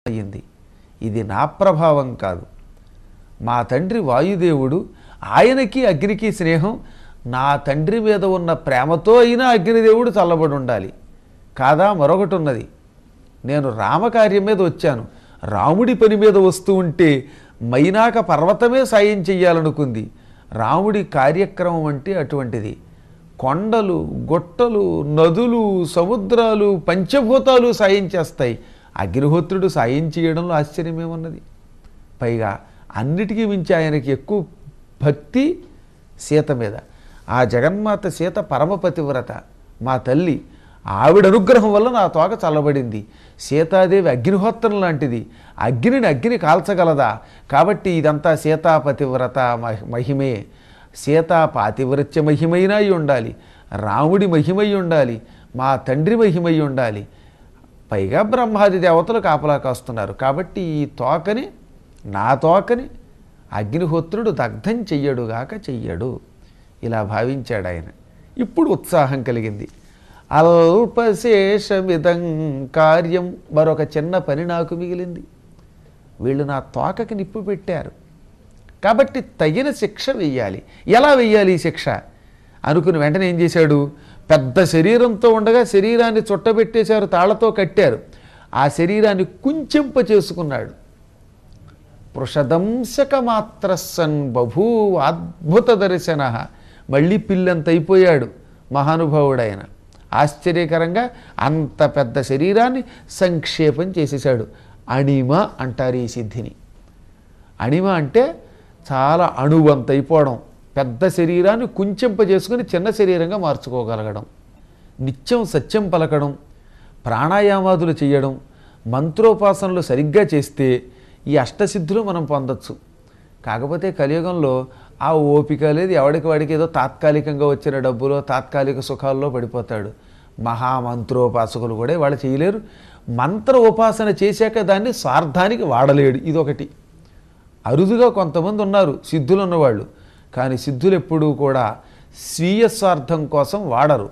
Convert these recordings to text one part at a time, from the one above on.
అయ్యింది ఇది నా ప్రభావం కాదు మా తండ్రి వాయుదేవుడు ఆయనకి అగ్నికి స్నేహం నా తండ్రి మీద ఉన్న ప్రేమతో అయినా అగ్నిదేవుడు చల్లబడి ఉండాలి కాదా మరొకటి ఉన్నది నేను రామకార్యం మీద వచ్చాను రాముడి పని మీద వస్తూ ఉంటే మైనాక పర్వతమే సాయం చెయ్యాలనుకుంది రాముడి కార్యక్రమం అంటే అటువంటిది కొండలు గుట్టలు నదులు సముద్రాలు పంచభూతాలు సాయం చేస్తాయి అగ్నిహోత్రుడు సాయం చేయడంలో ఆశ్చర్యమేమున్నది పైగా అన్నిటికీ మించి ఆయనకి ఎక్కువ భక్తి సీత మీద ఆ జగన్మాత సీత పరమపతివ్రత మా తల్లి ఆవిడ అనుగ్రహం వల్ల నా తోక చల్లబడింది సీతాదేవి అగ్నిహోత్రం లాంటిది అగ్నిని అగ్ని కాల్చగలదా కాబట్టి ఇదంతా సీతాపతివ్రత మహి- మహిమే సీతా పాతివ్రత్య మహిమైనా అయి ఉండాలి రాముడి మహిమై ఉండాలి మా తండ్రి మహిమై ఉండాలి పైగా బ్రహ్మాది దేవతలు కాపలా కాస్తున్నారు కాబట్టి ఈ తోకని నా తోకని అగ్నిహోత్రుడు దగ్ధం చెయ్యడుగాక చెయ్యడు ఇలా భావించాడు ఆయన ఇప్పుడు ఉత్సాహం కలిగింది అల్పశేషమిదం కార్యం మరొక చిన్న పని నాకు మిగిలింది వీళ్ళు నా తోకకి నిప్పు పెట్టారు కాబట్టి తగిన శిక్ష వెయ్యాలి ఎలా వెయ్యాలి ఈ శిక్ష అనుకుని వెంటనే ఏం చేశాడు పెద్ద శరీరంతో ఉండగా శరీరాన్ని చుట్టబెట్టేశారు తాళ్లతో కట్టారు ఆ శరీరాన్ని కుంచెంప చేసుకున్నాడు పృషదంశక మాత్ర సన్ బభూ అద్భుత దర్శన మళ్ళీ పిల్లంత అయిపోయాడు మహానుభావుడైన ఆశ్చర్యకరంగా అంత పెద్ద శరీరాన్ని సంక్షేపం చేసేశాడు అణిమ అంటారు ఈ సిద్ధిని అణిమ అంటే చాలా అణువంత అయిపోవడం పెద్ద శరీరాన్ని కుంచెంప చేసుకుని చిన్న శరీరంగా మార్చుకోగలగడం నిత్యం సత్యం పలకడం ప్రాణాయామాదులు చేయడం మంత్రోపాసనలు సరిగ్గా చేస్తే ఈ అష్టసిద్ధులు మనం పొందొచ్చు కాకపోతే కలియుగంలో ఆ ఓపిక లేదు ఎవడికి వాడికి ఏదో తాత్కాలికంగా వచ్చిన డబ్బులో తాత్కాలిక సుఖాల్లో పడిపోతాడు మహామంత్రోపాసకులు కూడా వాళ్ళు చేయలేరు మంత్ర ఉపాసన చేశాక దాన్ని స్వార్థానికి వాడలేడు ఇదొకటి అరుదుగా కొంతమంది ఉన్నారు సిద్ధులు ఉన్నవాళ్ళు కానీ సిద్ధులు ఎప్పుడూ కూడా స్వీయ స్వార్థం కోసం వాడరు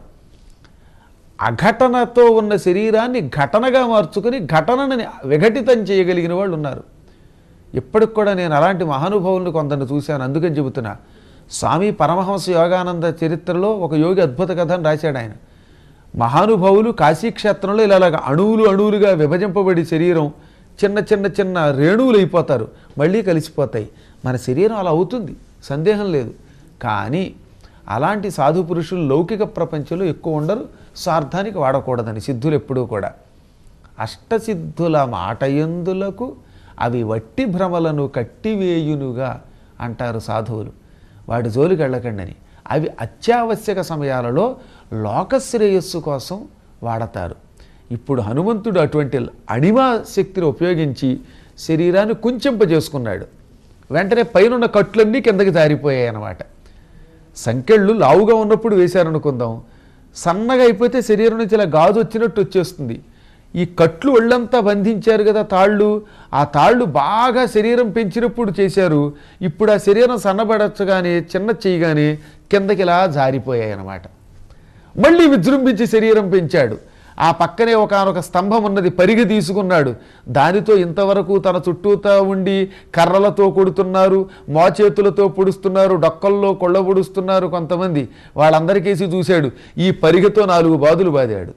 అఘటనతో ఉన్న శరీరాన్ని ఘటనగా మార్చుకుని ఘటనని విఘటితం చేయగలిగిన వాళ్ళు ఉన్నారు ఇప్పటికి కూడా నేను అలాంటి మహానుభావులను కొందరిని చూశాను అందుకని చెబుతున్నా స్వామి పరమహంస యోగానంద చరిత్రలో ఒక యోగి అద్భుత కథ అని రాశాడు ఆయన మహానుభావులు కాశీక్షేత్రంలో ఇలాగ అణువులు అణువులుగా విభజింపబడి శరీరం చిన్న చిన్న చిన్న రేణువులు అయిపోతారు మళ్ళీ కలిసిపోతాయి మన శరీరం అలా అవుతుంది సందేహం లేదు కానీ అలాంటి సాధు పురుషులు లౌకిక ప్రపంచంలో ఎక్కువ ఉండరు స్వార్థానికి వాడకూడదని సిద్ధులు ఎప్పుడూ కూడా అష్టసిద్ధుల మాటయందులకు అవి వట్టి భ్రమలను కట్టివేయునుగా అంటారు సాధువులు వాటి జోలికి వెళ్ళకండి అవి అత్యావశ్యక సమయాలలో లోకశ్రేయస్సు కోసం వాడతారు ఇప్పుడు హనుమంతుడు అటువంటి అణిమా శక్తిని ఉపయోగించి శరీరాన్ని కుంచెంపజేసుకున్నాడు వెంటనే పైనున్న కట్లన్నీ కిందకి జారిపోయాయి అన్నమాట సంకెళ్ళు లావుగా ఉన్నప్పుడు వేశారనుకుందాం సన్నగా అయిపోతే శరీరం నుంచి ఇలా గాజు వచ్చినట్టు వచ్చేస్తుంది ఈ కట్లు ఒళ్ళంతా బంధించారు కదా తాళ్ళు ఆ తాళ్ళు బాగా శరీరం పెంచినప్పుడు చేశారు ఇప్పుడు ఆ శరీరం సన్నబడచ్చగానే చిన్న చేయగానే కిందకి ఇలా జారిపోయాయి అన్నమాట మళ్ళీ విజృంభించి శరీరం పెంచాడు ఆ పక్కనే ఒకనొక స్తంభం ఉన్నది పరిగి తీసుకున్నాడు దానితో ఇంతవరకు తన చుట్టూతా ఉండి కర్రలతో కొడుతున్నారు మోచేతులతో పొడుస్తున్నారు డొక్కల్లో కొళ్ళబొడుస్తున్నారు కొంతమంది వాళ్ళందరికేసి చూశాడు ఈ పరిగతో నాలుగు బాదులు బాదాడు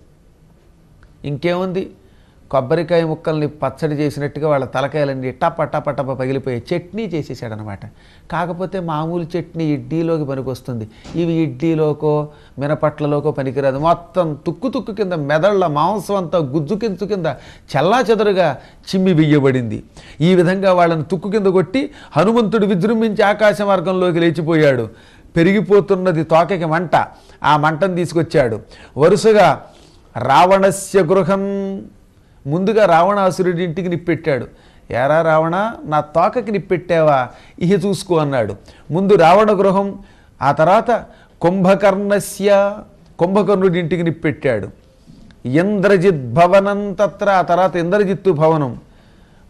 ఇంకేముంది కొబ్బరికాయ ముక్కల్ని పచ్చడి చేసినట్టుగా వాళ్ళ తలకాయలన్నీ టప టప టప పగిలిపోయి చట్నీ చేసేసాడనమాట కాకపోతే మామూలు చట్నీ ఇడ్లీలోకి పనికొస్తుంది ఇవి ఇడ్లీలోకో మినపట్లలోకో పనికిరాదు మొత్తం తుక్కు తుక్కు కింద మెదళ్ళ మాంసం అంతా గుజ్జు కించు కింద చల్లా చెదరుగా చిమ్మి బియ్యబడింది ఈ విధంగా వాళ్ళని తుక్కు కింద కొట్టి హనుమంతుడు విజృంభించి ఆకాశ మార్గంలోకి లేచిపోయాడు పెరిగిపోతున్నది తోకకి మంట ఆ మంటను తీసుకొచ్చాడు వరుసగా రావణస్య గృహం ముందుగా రావణాసురుడి ఇంటికి నిప్పెట్టాడు ఏరా రావణ నా తోకకి నిప్పెట్టావా ఇహ చూసుకో అన్నాడు ముందు రావణ గృహం ఆ తర్వాత కుంభకర్ణస్య కుంభకర్ణుడి ఇంటికి నిప్పెట్టాడు ఇంద్రజిత్ భవనం తత్ర ఆ తర్వాత ఇంద్రజిత్తు భవనం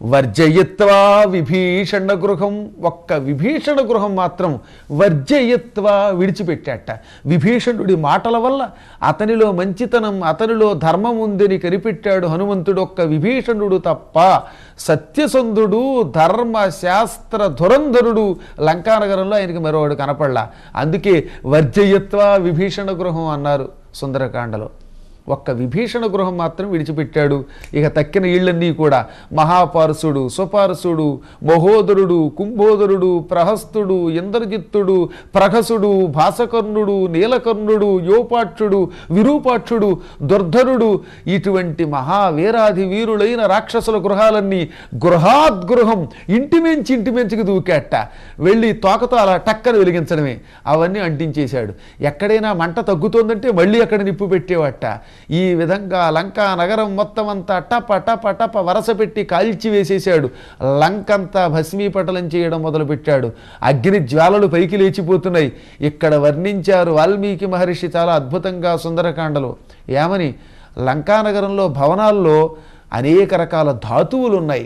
వర్జయిత్వా విభీషణ గృహం ఒక్క విభీషణ గృహం మాత్రం వర్జయిత్వా విడిచిపెట్టాట విభీషణుడి మాటల వల్ల అతనిలో మంచితనం అతనిలో ధర్మం ఉందని కనిపెట్టాడు హనుమంతుడు ఒక్క విభీషణుడు తప్ప సత్యసంధుడు ధర్మ శాస్త్ర ధురంధరుడు లంకానగరంలో ఆయనకి మరోవాడు కనపడలా అందుకే వర్జయత్వ విభీషణ గృహం అన్నారు సుందరకాండలో ఒక్క విభీషణ గృహం మాత్రం విడిచిపెట్టాడు ఇక తక్కిన ఇళ్ళన్నీ కూడా మహాపారసుడు సుపారసుడు మహోదరుడు కుంభోదరుడు ప్రహస్తుడు ఇంద్రజిత్తుడు ప్రహసుడు భాసకర్ణుడు నీలకర్ణుడు యోపాక్షుడు విరూపాక్షుడు దుర్ధరుడు ఇటువంటి మహావీరాధి వీరులైన రాక్షసుల గృహాలన్నీ గృహాద్గృహం ఇంటిమించి ఇంటిమించికి దూకేట వెళ్ళి తోకతో అలా టక్కన వెలిగించడమే అవన్నీ అంటించేశాడు ఎక్కడైనా మంట తగ్గుతోందంటే మళ్ళీ అక్కడ నిప్పు పెట్టేవాట ఈ విధంగా లంకా నగరం మొత్తం అంతా టప టప టప వరస పెట్టి కాల్చి వేసేశాడు లంకంతా భస్మీపటలం చేయడం మొదలుపెట్టాడు అగ్ని జ్వాలలు పైకి లేచిపోతున్నాయి ఇక్కడ వర్ణించారు వాల్మీకి మహర్షి చాలా అద్భుతంగా సుందరకాండలో ఏమని లంకానగరంలో భవనాల్లో అనేక రకాల ధాతువులు ఉన్నాయి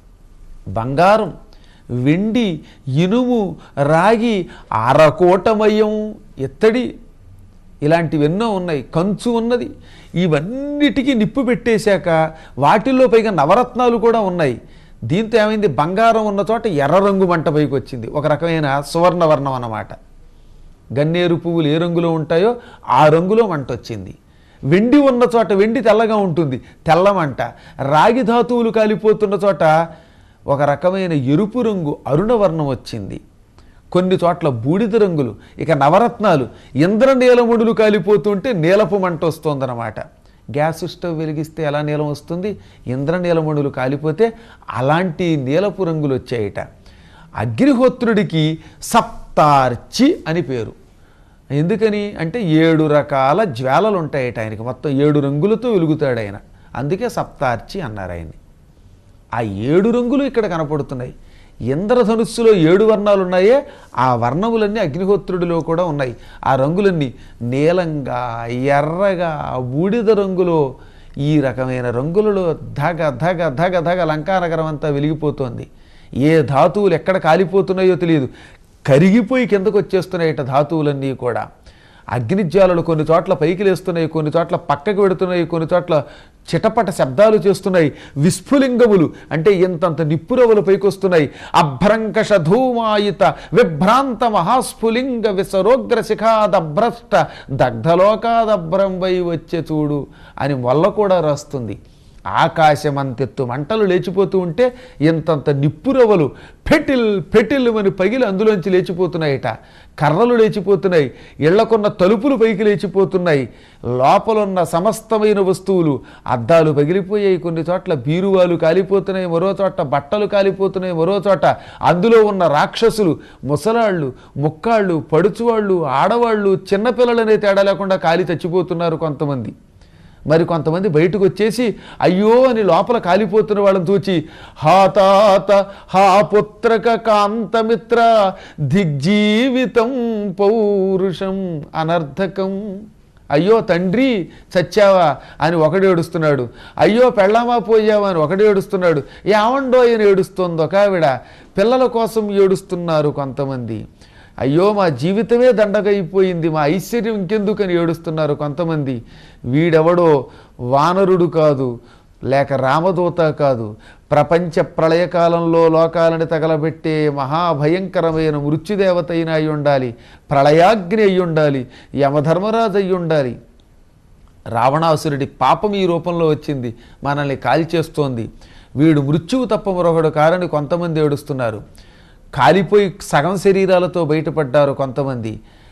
బంగారం వెండి ఇనుము రాగి అరకోటమయం ఎత్తడి ఇలాంటివెన్నో ఉన్నాయి కంచు ఉన్నది ఇవన్నిటికీ నిప్పు పెట్టేశాక వాటిల్లో పైగా నవరత్నాలు కూడా ఉన్నాయి దీంతో ఏమైంది బంగారం ఉన్న చోట ఎర్ర రంగు మంట పైకి వచ్చింది ఒక రకమైన సువర్ణవర్ణం అన్నమాట గన్నేరు పువ్వులు ఏ రంగులో ఉంటాయో ఆ రంగులో మంట వచ్చింది వెండి ఉన్న చోట వెండి తెల్లగా ఉంటుంది తెల్లమంట రాగి ధాతువులు కాలిపోతున్న చోట ఒక రకమైన ఎరుపు రంగు అరుణవర్ణం వచ్చింది కొన్ని చోట్ల బూడిద రంగులు ఇక నవరత్నాలు ఇంద్రనీలముడులు కాలిపోతుంటే నీలపు మంట వస్తుందన్నమాట గ్యాస్ స్టవ్ వెలిగిస్తే ఎలా నీలం వస్తుంది ఇంద్రనీలమణులు కాలిపోతే అలాంటి నీలపు రంగులు వచ్చాయట అగ్నిహోత్రుడికి సప్తార్చి అని పేరు ఎందుకని అంటే ఏడు రకాల జ్వాలలు ఉంటాయట ఆయనకి మొత్తం ఏడు రంగులతో వెలుగుతాడు ఆయన అందుకే సప్తార్చి అన్నారు ఆయన్ని ఆ ఏడు రంగులు ఇక్కడ కనపడుతున్నాయి ఇంద్రధనుస్సులో ఏడు వర్ణాలు ఉన్నాయే ఆ వర్ణములన్నీ అగ్నిహోత్రుడిలో కూడా ఉన్నాయి ఆ రంగులన్నీ నీలంగా ఎర్రగా బూడిద రంగులో ఈ రకమైన రంగులలో ధగ ధగ ధగ ధగ లంకానగరం అంతా వెలిగిపోతోంది ఏ ధాతువులు ఎక్కడ కాలిపోతున్నాయో తెలియదు కరిగిపోయి కిందకు వచ్చేస్తున్నాయట ధాతువులన్నీ కూడా అగ్నిజ్వాలలు కొన్ని చోట్ల పైకి లేస్తున్నాయి కొన్ని చోట్ల పక్కకి పెడుతున్నాయి కొన్ని చోట్ల చిటపట శబ్దాలు చేస్తున్నాయి విస్ఫులింగములు అంటే ఇంతంత నిప్పురవులు పైకి వస్తున్నాయి అభ్రంకష ధూమాయిత విభ్రాంత మహాస్ఫులింగ విసరోగ్ర శిఖాదభ్రష్ట దగ్ధలోకాదభ్రంబై వచ్చే చూడు అని మొల్ల కూడా రాస్తుంది ఆకాశమంతెత్తు మంటలు లేచిపోతూ ఉంటే ఇంతంత నిప్పురవలు ఫెటిల్ ఫెటిల్ అని పగిలి అందులోంచి లేచిపోతున్నాయట కర్రలు లేచిపోతున్నాయి ఇళ్లకున్న తలుపులు పైకి లేచిపోతున్నాయి లోపలున్న సమస్తమైన వస్తువులు అద్దాలు పగిలిపోయాయి కొన్ని చోట్ల బీరువాలు కాలిపోతున్నాయి మరో చోట బట్టలు కాలిపోతున్నాయి మరో చోట అందులో ఉన్న రాక్షసులు ముసలాళ్ళు ముక్కాళ్ళు పడుచువాళ్ళు ఆడవాళ్ళు చిన్నపిల్లలనే తేడా లేకుండా కాలి చచ్చిపోతున్నారు కొంతమంది మరి కొంతమంది బయటకు వచ్చేసి అయ్యో అని లోపల కాలిపోతున్న వాళ్ళని చూచి హా తాత హా పుత్రక కాంతమిత్ర దిగ్జీవితం పౌరుషం అనర్థకం అయ్యో తండ్రి చచ్చావా అని ఒకడు ఏడుస్తున్నాడు అయ్యో పెళ్ళామా పోయావా అని ఒకడు ఏడుస్తున్నాడు ఏమండో అని ఏడుస్తోంది ఒక ఆవిడ పిల్లల కోసం ఏడుస్తున్నారు కొంతమంది అయ్యో మా జీవితమే దండగైపోయింది మా ఐశ్వర్యం ఇంకెందుకని ఏడుస్తున్నారు కొంతమంది వీడెవడో వానరుడు కాదు లేక రామదూత కాదు ప్రపంచ ప్రళయకాలంలో లోకాలని తగలబెట్టే మహాభయంకరమైన మృత్యుదేవత అయిన అయి ఉండాలి ప్రళయాగ్ని అయి ఉండాలి యమధర్మరాజు అయి ఉండాలి రావణాసురుడి పాపం ఈ రూపంలో వచ్చింది మనల్ని కాల్చేస్తోంది వీడు మృత్యువు తప్ప మరొకడు కారని కొంతమంది ఏడుస్తున్నారు కాలిపోయి సగం శరీరాలతో బయటపడ్డారు కొంతమంది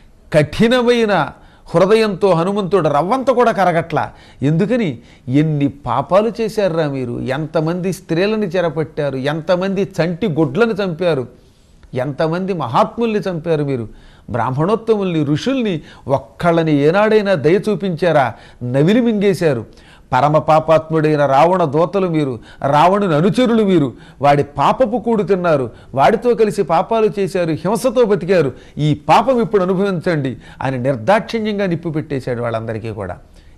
కఠినమైన హృదయంతో హనుమంతుడు రవ్వంత కూడా కరగట్లా ఎందుకని ఎన్ని పాపాలు చేశారురా మీరు ఎంతమంది స్త్రీలని చెరపట్టారు ఎంతమంది చంటి గుడ్లను చంపారు ఎంతమంది మహాత్ముల్ని చంపారు మీరు బ్రాహ్మణోత్తముల్ని ఋషుల్ని ఒక్కళ్ళని ఏనాడైనా దయ చూపించారా నవిలి మింగేశారు పరమ పాపాత్ముడైన రావణ దోతలు మీరు రావణుని అనుచరులు మీరు వాడి పాపపు కూడు తిన్నారు వాడితో కలిసి పాపాలు చేశారు హింసతో బతికారు ఈ పాపం ఇప్పుడు అనుభవించండి అని నిర్దాక్షిణ్యంగా నిప్పు పెట్టేశాడు వాళ్ళందరికీ కూడా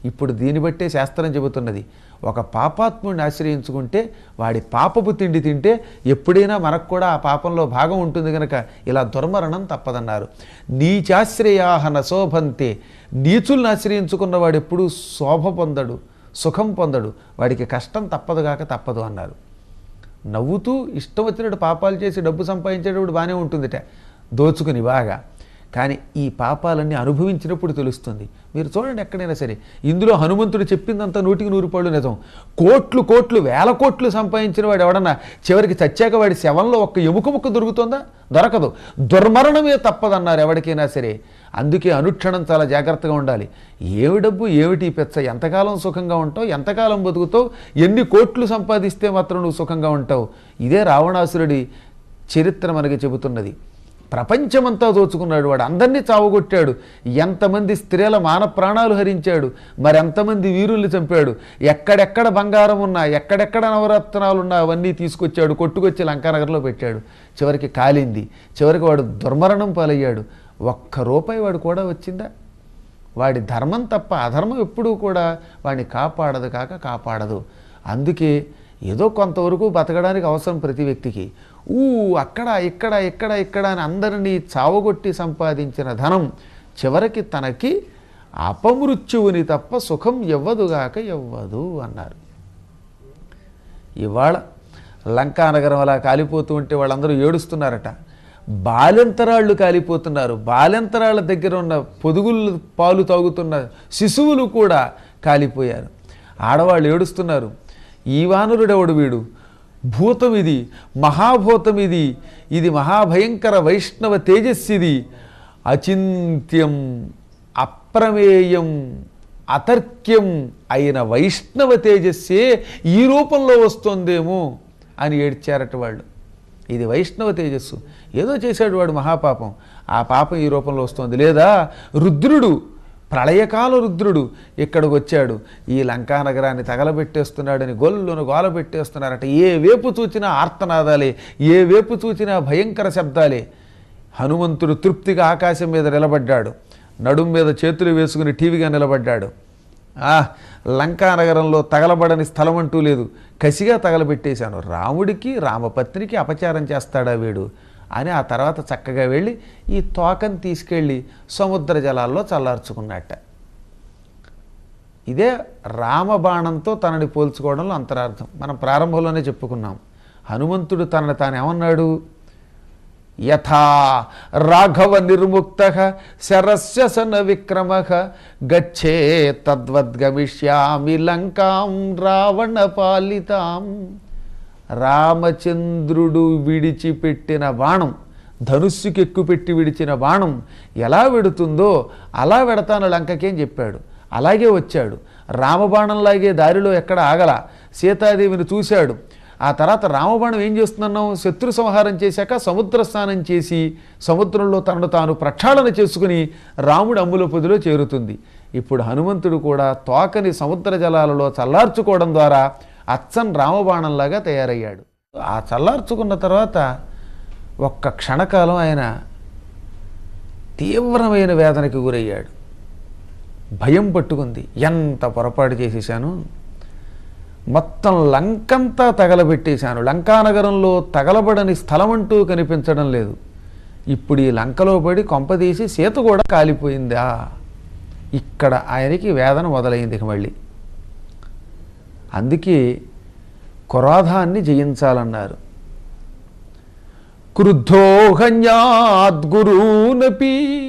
ఇప్పుడు దీన్ని బట్టే శాస్త్రం చెబుతున్నది ఒక పాపాత్ముడిని ఆశ్రయించుకుంటే వాడి పాపపు తిండి తింటే ఎప్పుడైనా మనకు కూడా ఆ పాపంలో భాగం ఉంటుంది కనుక ఇలా దుర్మరణం తప్పదన్నారు నీచాశ్రయాహన శోభంతే నీచుల్ని ఆశ్రయించుకున్న వాడు ఎప్పుడూ శోభ పొందడు సుఖం పొందడు వాడికి కష్టం తప్పదుగాక తప్పదు అన్నారు నవ్వుతూ ఇష్టం వచ్చినట్టు పాపాలు చేసి డబ్బు సంపాదించేటప్పుడు బాగానే ఉంటుందిట దోచుకుని బాగా కానీ ఈ పాపాలన్నీ అనుభవించినప్పుడు తెలుస్తుంది మీరు చూడండి ఎక్కడైనా సరే ఇందులో హనుమంతుడు చెప్పిందంతా నూటికి నూరు పళ్ళు నిజం కోట్లు కోట్లు వేల కోట్లు సంపాదించిన వాడు ఎవడన్నా చివరికి చచ్చాక వాడి శవంలో ఒక్క ఎముక ముక్క దొరుకుతుందా దొరకదు దుర్మరణమే తప్పదన్నారు ఎవరికైనా సరే అందుకే అనుక్షణం చాలా జాగ్రత్తగా ఉండాలి ఏమి డబ్బు ఏమిటి పెచ్చ ఎంతకాలం సుఖంగా ఉంటావు ఎంతకాలం బతుకుతావు ఎన్ని కోట్లు సంపాదిస్తే మాత్రం నువ్వు సుఖంగా ఉంటావు ఇదే రావణాసురుడి చరిత్ర మనకి చెబుతున్నది ప్రపంచమంతా దోచుకున్నాడు వాడు అందరినీ చావగొట్టాడు ఎంతమంది స్త్రీల మాన ప్రాణాలు హరించాడు మరెంతమంది వీరుల్ని చంపాడు ఎక్కడెక్కడ బంగారం ఉన్నా ఎక్కడెక్కడ నవరత్నాలు ఉన్నా అవన్నీ తీసుకొచ్చాడు కొట్టుకొచ్చి లంకానగర్లో పెట్టాడు చివరికి కాలింది చివరికి వాడు దుర్మరణం పాలయ్యాడు ఒక్క రూపాయి వాడు కూడా వచ్చిందా వాడి ధర్మం తప్ప అధర్మం ఎప్పుడూ కూడా వాడిని కాపాడదు కాక కాపాడదు అందుకే ఏదో కొంతవరకు బతకడానికి అవసరం ప్రతి వ్యక్తికి ఊ అక్కడ ఇక్కడ ఇక్కడ ఇక్కడ అని అందరినీ చావగొట్టి సంపాదించిన ధనం చివరికి తనకి అపమృత్యువుని తప్ప సుఖం ఎవ్వదుగాక ఎవ్వదు అన్నారు ఇవాళ లంకానగరం అలా కాలిపోతూ ఉంటే వాళ్ళందరూ ఏడుస్తున్నారట బాలెంతరాళ్ళు కాలిపోతున్నారు బాలెంతరాళ్ళ దగ్గర ఉన్న పొదుగులు పాలు తాగుతున్న శిశువులు కూడా కాలిపోయారు ఆడవాళ్ళు ఏడుస్తున్నారు ఈ వానరుడెవడు వీడు భూతం ఇది మహాభూతం ఇది ఇది మహాభయంకర వైష్ణవ తేజస్సిది అచింత్యం అప్రమేయం అతర్క్యం అయిన వైష్ణవ తేజస్సే ఈ రూపంలో వస్తోందేమో అని ఏడ్చారట వాళ్ళు ఇది వైష్ణవ తేజస్సు ఏదో చేశాడు వాడు మహాపాపం ఆ పాపం ఈ రూపంలో వస్తోంది లేదా రుద్రుడు ప్రళయకాల రుద్రుడు ఇక్కడికి వచ్చాడు ఈ లంకా నగరాన్ని తగలబెట్టేస్తున్నాడని గొల్లును గోల పెట్టేస్తున్నారట ఏ వేపు చూచినా ఆర్తనాదాలే ఏ వేపు చూచినా భయంకర శబ్దాలే హనుమంతుడు తృప్తిగా ఆకాశం మీద నిలబడ్డాడు నడుం మీద చేతులు వేసుకుని టీవీగా నిలబడ్డాడు ఆ లంకా నగరంలో తగలబడని స్థలం అంటూ లేదు కసిగా తగలబెట్టేశాను రాముడికి రామపత్నికి అపచారం చేస్తాడా వీడు అని ఆ తర్వాత చక్కగా వెళ్ళి ఈ తోకని తీసుకెళ్ళి సముద్ర జలాల్లో చల్లార్చుకున్నట్ట ఇదే రామబాణంతో తనని పోల్చుకోవడంలో అంతరార్థం మనం ప్రారంభంలోనే చెప్పుకున్నాం హనుమంతుడు తనని తాను ఏమన్నాడు యథా రాఘవ నిర్ముక్త శరస్య సన విక్రమ గచ్చే తద్వద్గమిష్యామి లంకాం రావణ పాలితాం రామచంద్రుడు విడిచిపెట్టిన బాణం ధనుస్సుకి ఎక్కుపెట్టి విడిచిన బాణం ఎలా వెడుతుందో అలా వెడతాను లంకకేం చెప్పాడు అలాగే వచ్చాడు రామబాణంలాగే దారిలో ఎక్కడ ఆగల సీతాదేవిని చూశాడు ఆ తర్వాత రామబాణం ఏం చేస్తున్నాం శత్రు సంహారం చేశాక సముద్ర స్నానం చేసి సముద్రంలో తనను తాను ప్రక్షాళన చేసుకుని రాముడు అమ్ముల పొదిలో చేరుతుంది ఇప్పుడు హనుమంతుడు కూడా తోకని సముద్ర జలాలలో చల్లార్చుకోవడం ద్వారా అచ్చన్ రామబాణంలాగా తయారయ్యాడు ఆ చల్లార్చుకున్న తర్వాత ఒక్క క్షణకాలం ఆయన తీవ్రమైన వేదనకి గురయ్యాడు భయం పట్టుకుంది ఎంత పొరపాటు చేసేసాను మొత్తం లంకంతా తగలబెట్టేశాను లంకానగరంలో తగలబడని స్థలం అంటూ కనిపించడం లేదు ఇప్పుడు ఈ లంకలో పడి కొంపదీసి సీత కూడా కాలిపోయిందా ఇక్కడ ఆయనకి వేదన మొదలైంది ఇక మళ్ళీ అందుకే క్రోధాన్ని జయించాలన్నారు క్రుద్ధోహన్యాద్గురూనపి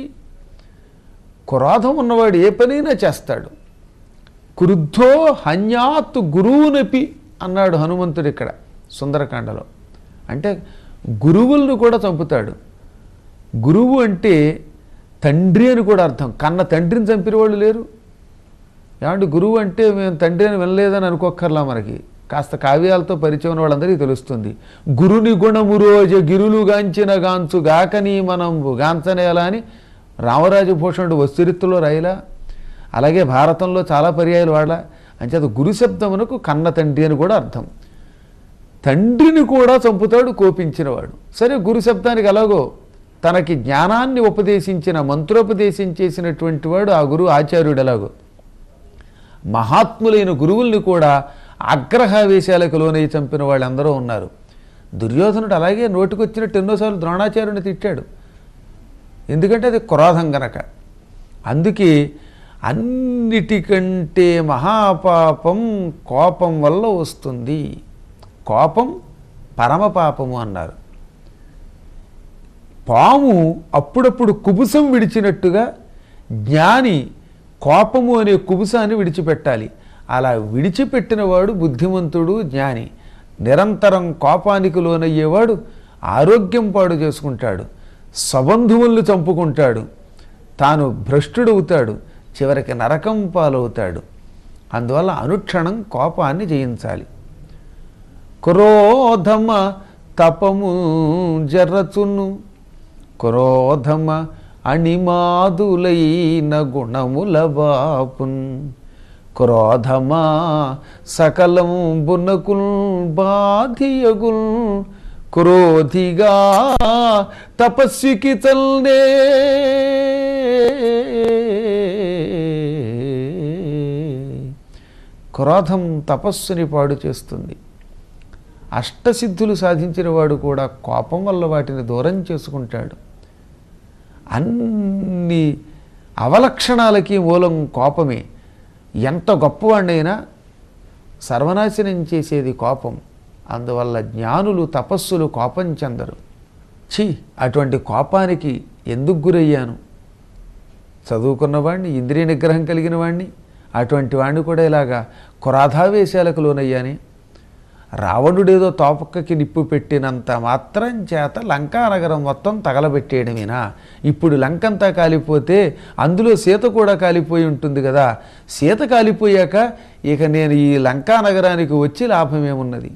క్రోధం ఉన్నవాడు ఏ పనైనా చేస్తాడు క్రుద్ధో హన్యాత్ గురువునపి అన్నాడు హనుమంతుడు ఇక్కడ సుందరకాండలో అంటే గురువులను కూడా చంపుతాడు గురువు అంటే తండ్రి అని కూడా అర్థం కన్న తండ్రిని చంపిన వాళ్ళు లేరు ఏమంటే గురువు అంటే మేము తండ్రి అని వినలేదని అనుకోక్కర్లా మనకి కాస్త కావ్యాలతో పరిచయం ఉన్న వాళ్ళందరికీ తెలుస్తుంది గురుని గుణము రోజ గిరులు గాంచిన గాంచు గాకని మనం గాంచనేలా అని రామరాజు భూషణుడు వస్తురిత్తులో రాయలా అలాగే భారతంలో చాలా పర్యాయాలు వాడలా అంచేత గురు శబ్దమునకు కన్న తండ్రి అని కూడా అర్థం తండ్రిని కూడా చంపుతాడు కోపించినవాడు సరే గురు శబ్దానికి ఎలాగో తనకి జ్ఞానాన్ని ఉపదేశించిన మంత్రోపదేశం చేసినటువంటి వాడు ఆ గురువు ఆచార్యుడు ఎలాగో మహాత్ములైన గురువుల్ని కూడా ఆగ్రహావేశాలకు లోనై చంపిన వాళ్ళందరూ ఉన్నారు దుర్యోధనుడు అలాగే నోటికొచ్చినట్టు ఎన్నోసార్లు ద్రోణాచార్యుని తిట్టాడు ఎందుకంటే అది క్రోధం గనక అందుకే అన్నిటికంటే మహాపాపం కోపం వల్ల వస్తుంది కోపం పరమపాపము అన్నారు పాము అప్పుడప్పుడు కుబుసం విడిచినట్టుగా జ్ఞాని కోపము అనే కుబుసాన్ని విడిచిపెట్టాలి అలా విడిచిపెట్టిన వాడు బుద్ధిమంతుడు జ్ఞాని నిరంతరం కోపానికి లోనయ్యేవాడు ఆరోగ్యం పాడు చేసుకుంటాడు సబంధువులను చంపుకుంటాడు తాను భ్రష్టుడవుతాడు చివరికి నరకం పాలవుతాడు అందువల్ల అనుక్షణం కోపాన్ని జయించాలి క్రోధమ తపము జరచును క్రోధమ అణిమాదులైన గుణముల బాపున్ క్రోధమా సకలం బునకుల్ బాధియగుల్ క్రోధిగా తపస్వికి చల్నే క్రోధం తపస్సుని పాడు చేస్తుంది అష్టసిద్ధులు సాధించిన వాడు కూడా కోపం వల్ల వాటిని దూరం చేసుకుంటాడు అన్ని అవలక్షణాలకి మూలం కోపమే ఎంత గొప్పవాడినైనా సర్వనాశనం చేసేది కోపం అందువల్ల జ్ఞానులు తపస్సులు కోపం చెందరు ఛీ అటువంటి కోపానికి ఎందుకు గురయ్యాను చదువుకున్నవాడిని ఇంద్రియ నిగ్రహం కలిగిన వాడిని అటువంటి వాడిని కూడా ఇలాగా క్రోధావేశాలకు లోనయ్యాని రావణుడేదో తోపక్కకి నిప్పు పెట్టినంత మాత్రం చేత లంకా నగరం మొత్తం తగలబెట్టేయడమేనా ఇప్పుడు లంకంతా కాలిపోతే అందులో సీత కూడా కాలిపోయి ఉంటుంది కదా సీత కాలిపోయాక ఇక నేను ఈ లంకా నగరానికి వచ్చి లాభమేమున్నది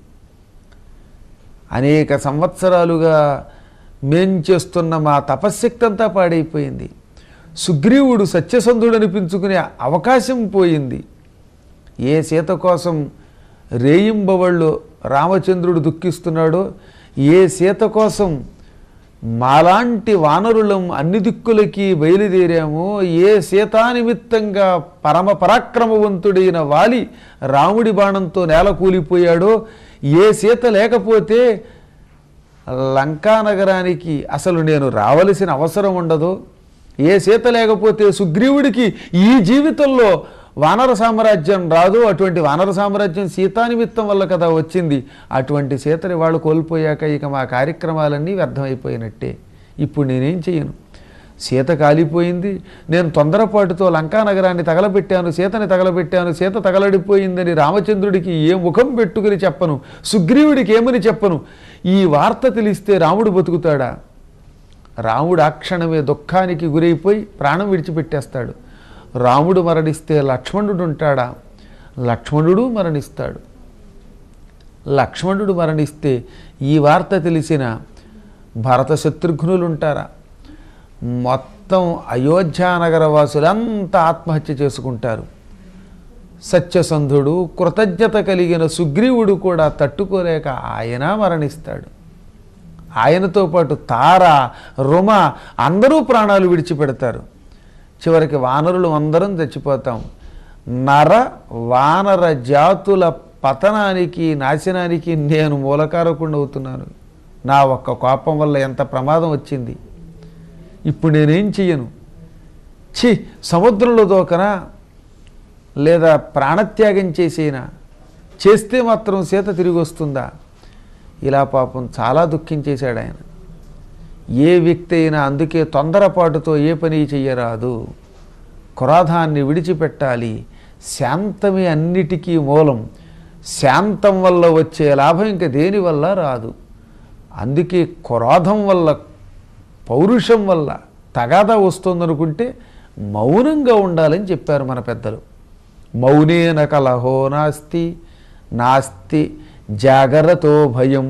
అనేక సంవత్సరాలుగా మేం చేస్తున్న మా తపశ్శక్తి అంతా పాడైపోయింది సుగ్రీవుడు సత్యసంధుడు అనిపించుకునే అవకాశం పోయింది ఏ సీత కోసం రేయింబవళ్ళు రామచంద్రుడు దుఃఖిస్తున్నాడో ఏ సీత కోసం మాలాంటి వానరులం అన్ని దిక్కులకి బయలుదేరామో ఏ సీతా నిమిత్తంగా పరమ పరాక్రమవంతుడైన వాలి రాముడి బాణంతో నేల కూలిపోయాడో ఏ సీత లేకపోతే లంకా నగరానికి అసలు నేను రావలసిన అవసరం ఉండదు ఏ సీత లేకపోతే సుగ్రీవుడికి ఈ జీవితంలో వానర సామ్రాజ్యం రాదు అటువంటి వానర సామ్రాజ్యం సీతా నిమిత్తం వల్ల కదా వచ్చింది అటువంటి సీతని వాళ్ళు కోల్పోయాక ఇక మా కార్యక్రమాలన్నీ వ్యర్థమైపోయినట్టే ఇప్పుడు నేనేం చేయను సీత కాలిపోయింది నేను తొందరపాటుతో లంకా నగరాన్ని తగలబెట్టాను సీతని తగలబెట్టాను సీత తగలడిపోయిందని రామచంద్రుడికి ఏ ముఖం పెట్టుకుని చెప్పను సుగ్రీవుడికి ఏమని చెప్పను ఈ వార్త తెలిస్తే రాముడు బతుకుతాడా రాముడు ఆ క్షణమే దుఃఖానికి గురైపోయి ప్రాణం విడిచిపెట్టేస్తాడు రాముడు మరణిస్తే లక్ష్మణుడు ఉంటాడా లక్ష్మణుడు మరణిస్తాడు లక్ష్మణుడు మరణిస్తే ఈ వార్త తెలిసిన భరత శత్రుఘ్నులు ఉంటారా మొత్తం అయోధ్యానగర వాసులంతా ఆత్మహత్య చేసుకుంటారు సత్యసంధుడు కృతజ్ఞత కలిగిన సుగ్రీవుడు కూడా తట్టుకోలేక ఆయన మరణిస్తాడు ఆయనతో పాటు తార రుమ అందరూ ప్రాణాలు విడిచిపెడతారు చివరికి వానరులు అందరం చచ్చిపోతాం నర వానర జాతుల పతనానికి నాశనానికి నేను మూలకారకుండా అవుతున్నాను నా ఒక్క కోపం వల్ల ఎంత ప్రమాదం వచ్చింది ఇప్పుడు నేనేం చెయ్యను ఛీ సముద్రంలో దోకనా లేదా ప్రాణత్యాగం చేసేనా చేస్తే మాత్రం సీత తిరిగి వస్తుందా ఇలా పాపం చాలా దుఃఖించేశాడు ఆయన ఏ వ్యక్తి అయినా అందుకే తొందరపాటుతో ఏ పని చెయ్యరాదు క్రోధాన్ని విడిచిపెట్టాలి శాంతమే అన్నిటికీ మూలం శాంతం వల్ల వచ్చే లాభం ఇంక దేని వల్ల రాదు అందుకే క్రోధం వల్ల పౌరుషం వల్ల తగాదా వస్తుందనుకుంటే మౌనంగా ఉండాలని చెప్పారు మన పెద్దలు మౌనేన కలహో నాస్తి నాస్తి జాగరతో భయం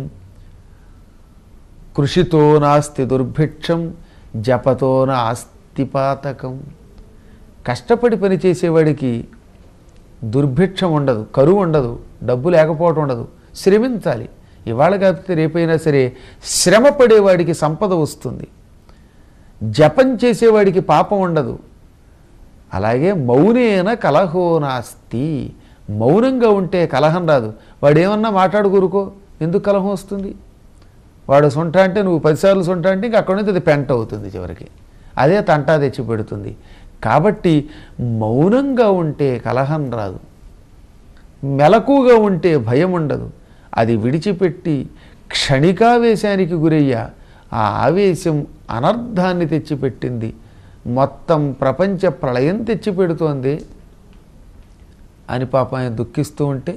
కృషితో నాస్తి దుర్భిక్షం జపతో నాస్తి పాతకం కష్టపడి పని చేసేవాడికి దుర్భిక్షం ఉండదు కరువు ఉండదు డబ్బు లేకపోవటం ఉండదు శ్రమించాలి ఇవాళ కాకపోతే రేపైనా సరే శ్రమ పడేవాడికి సంపద వస్తుంది జపం చేసేవాడికి పాపం ఉండదు అలాగే మౌనేన కలహో నాస్తి మౌనంగా ఉంటే కలహం రాదు వాడు ఏమన్నా మాట్లాడుకూరుకో ఎందుకు కలహం వస్తుంది వాడు సొంట అంటే నువ్వు పదిసార్లు సొంట అంటే ఇంక అక్కడి నుంచి అది పెంట అవుతుంది చివరికి అదే తంటా తెచ్చి పెడుతుంది కాబట్టి మౌనంగా ఉంటే కలహం రాదు మెలకుగా ఉంటే భయం ఉండదు అది విడిచిపెట్టి క్షణికావేశానికి గురయ్యా ఆ ఆవేశం అనర్థాన్ని తెచ్చిపెట్టింది మొత్తం ప్రపంచ ప్రళయం తెచ్చిపెడుతోంది అని పాపం ఆయన దుఃఖిస్తూ ఉంటే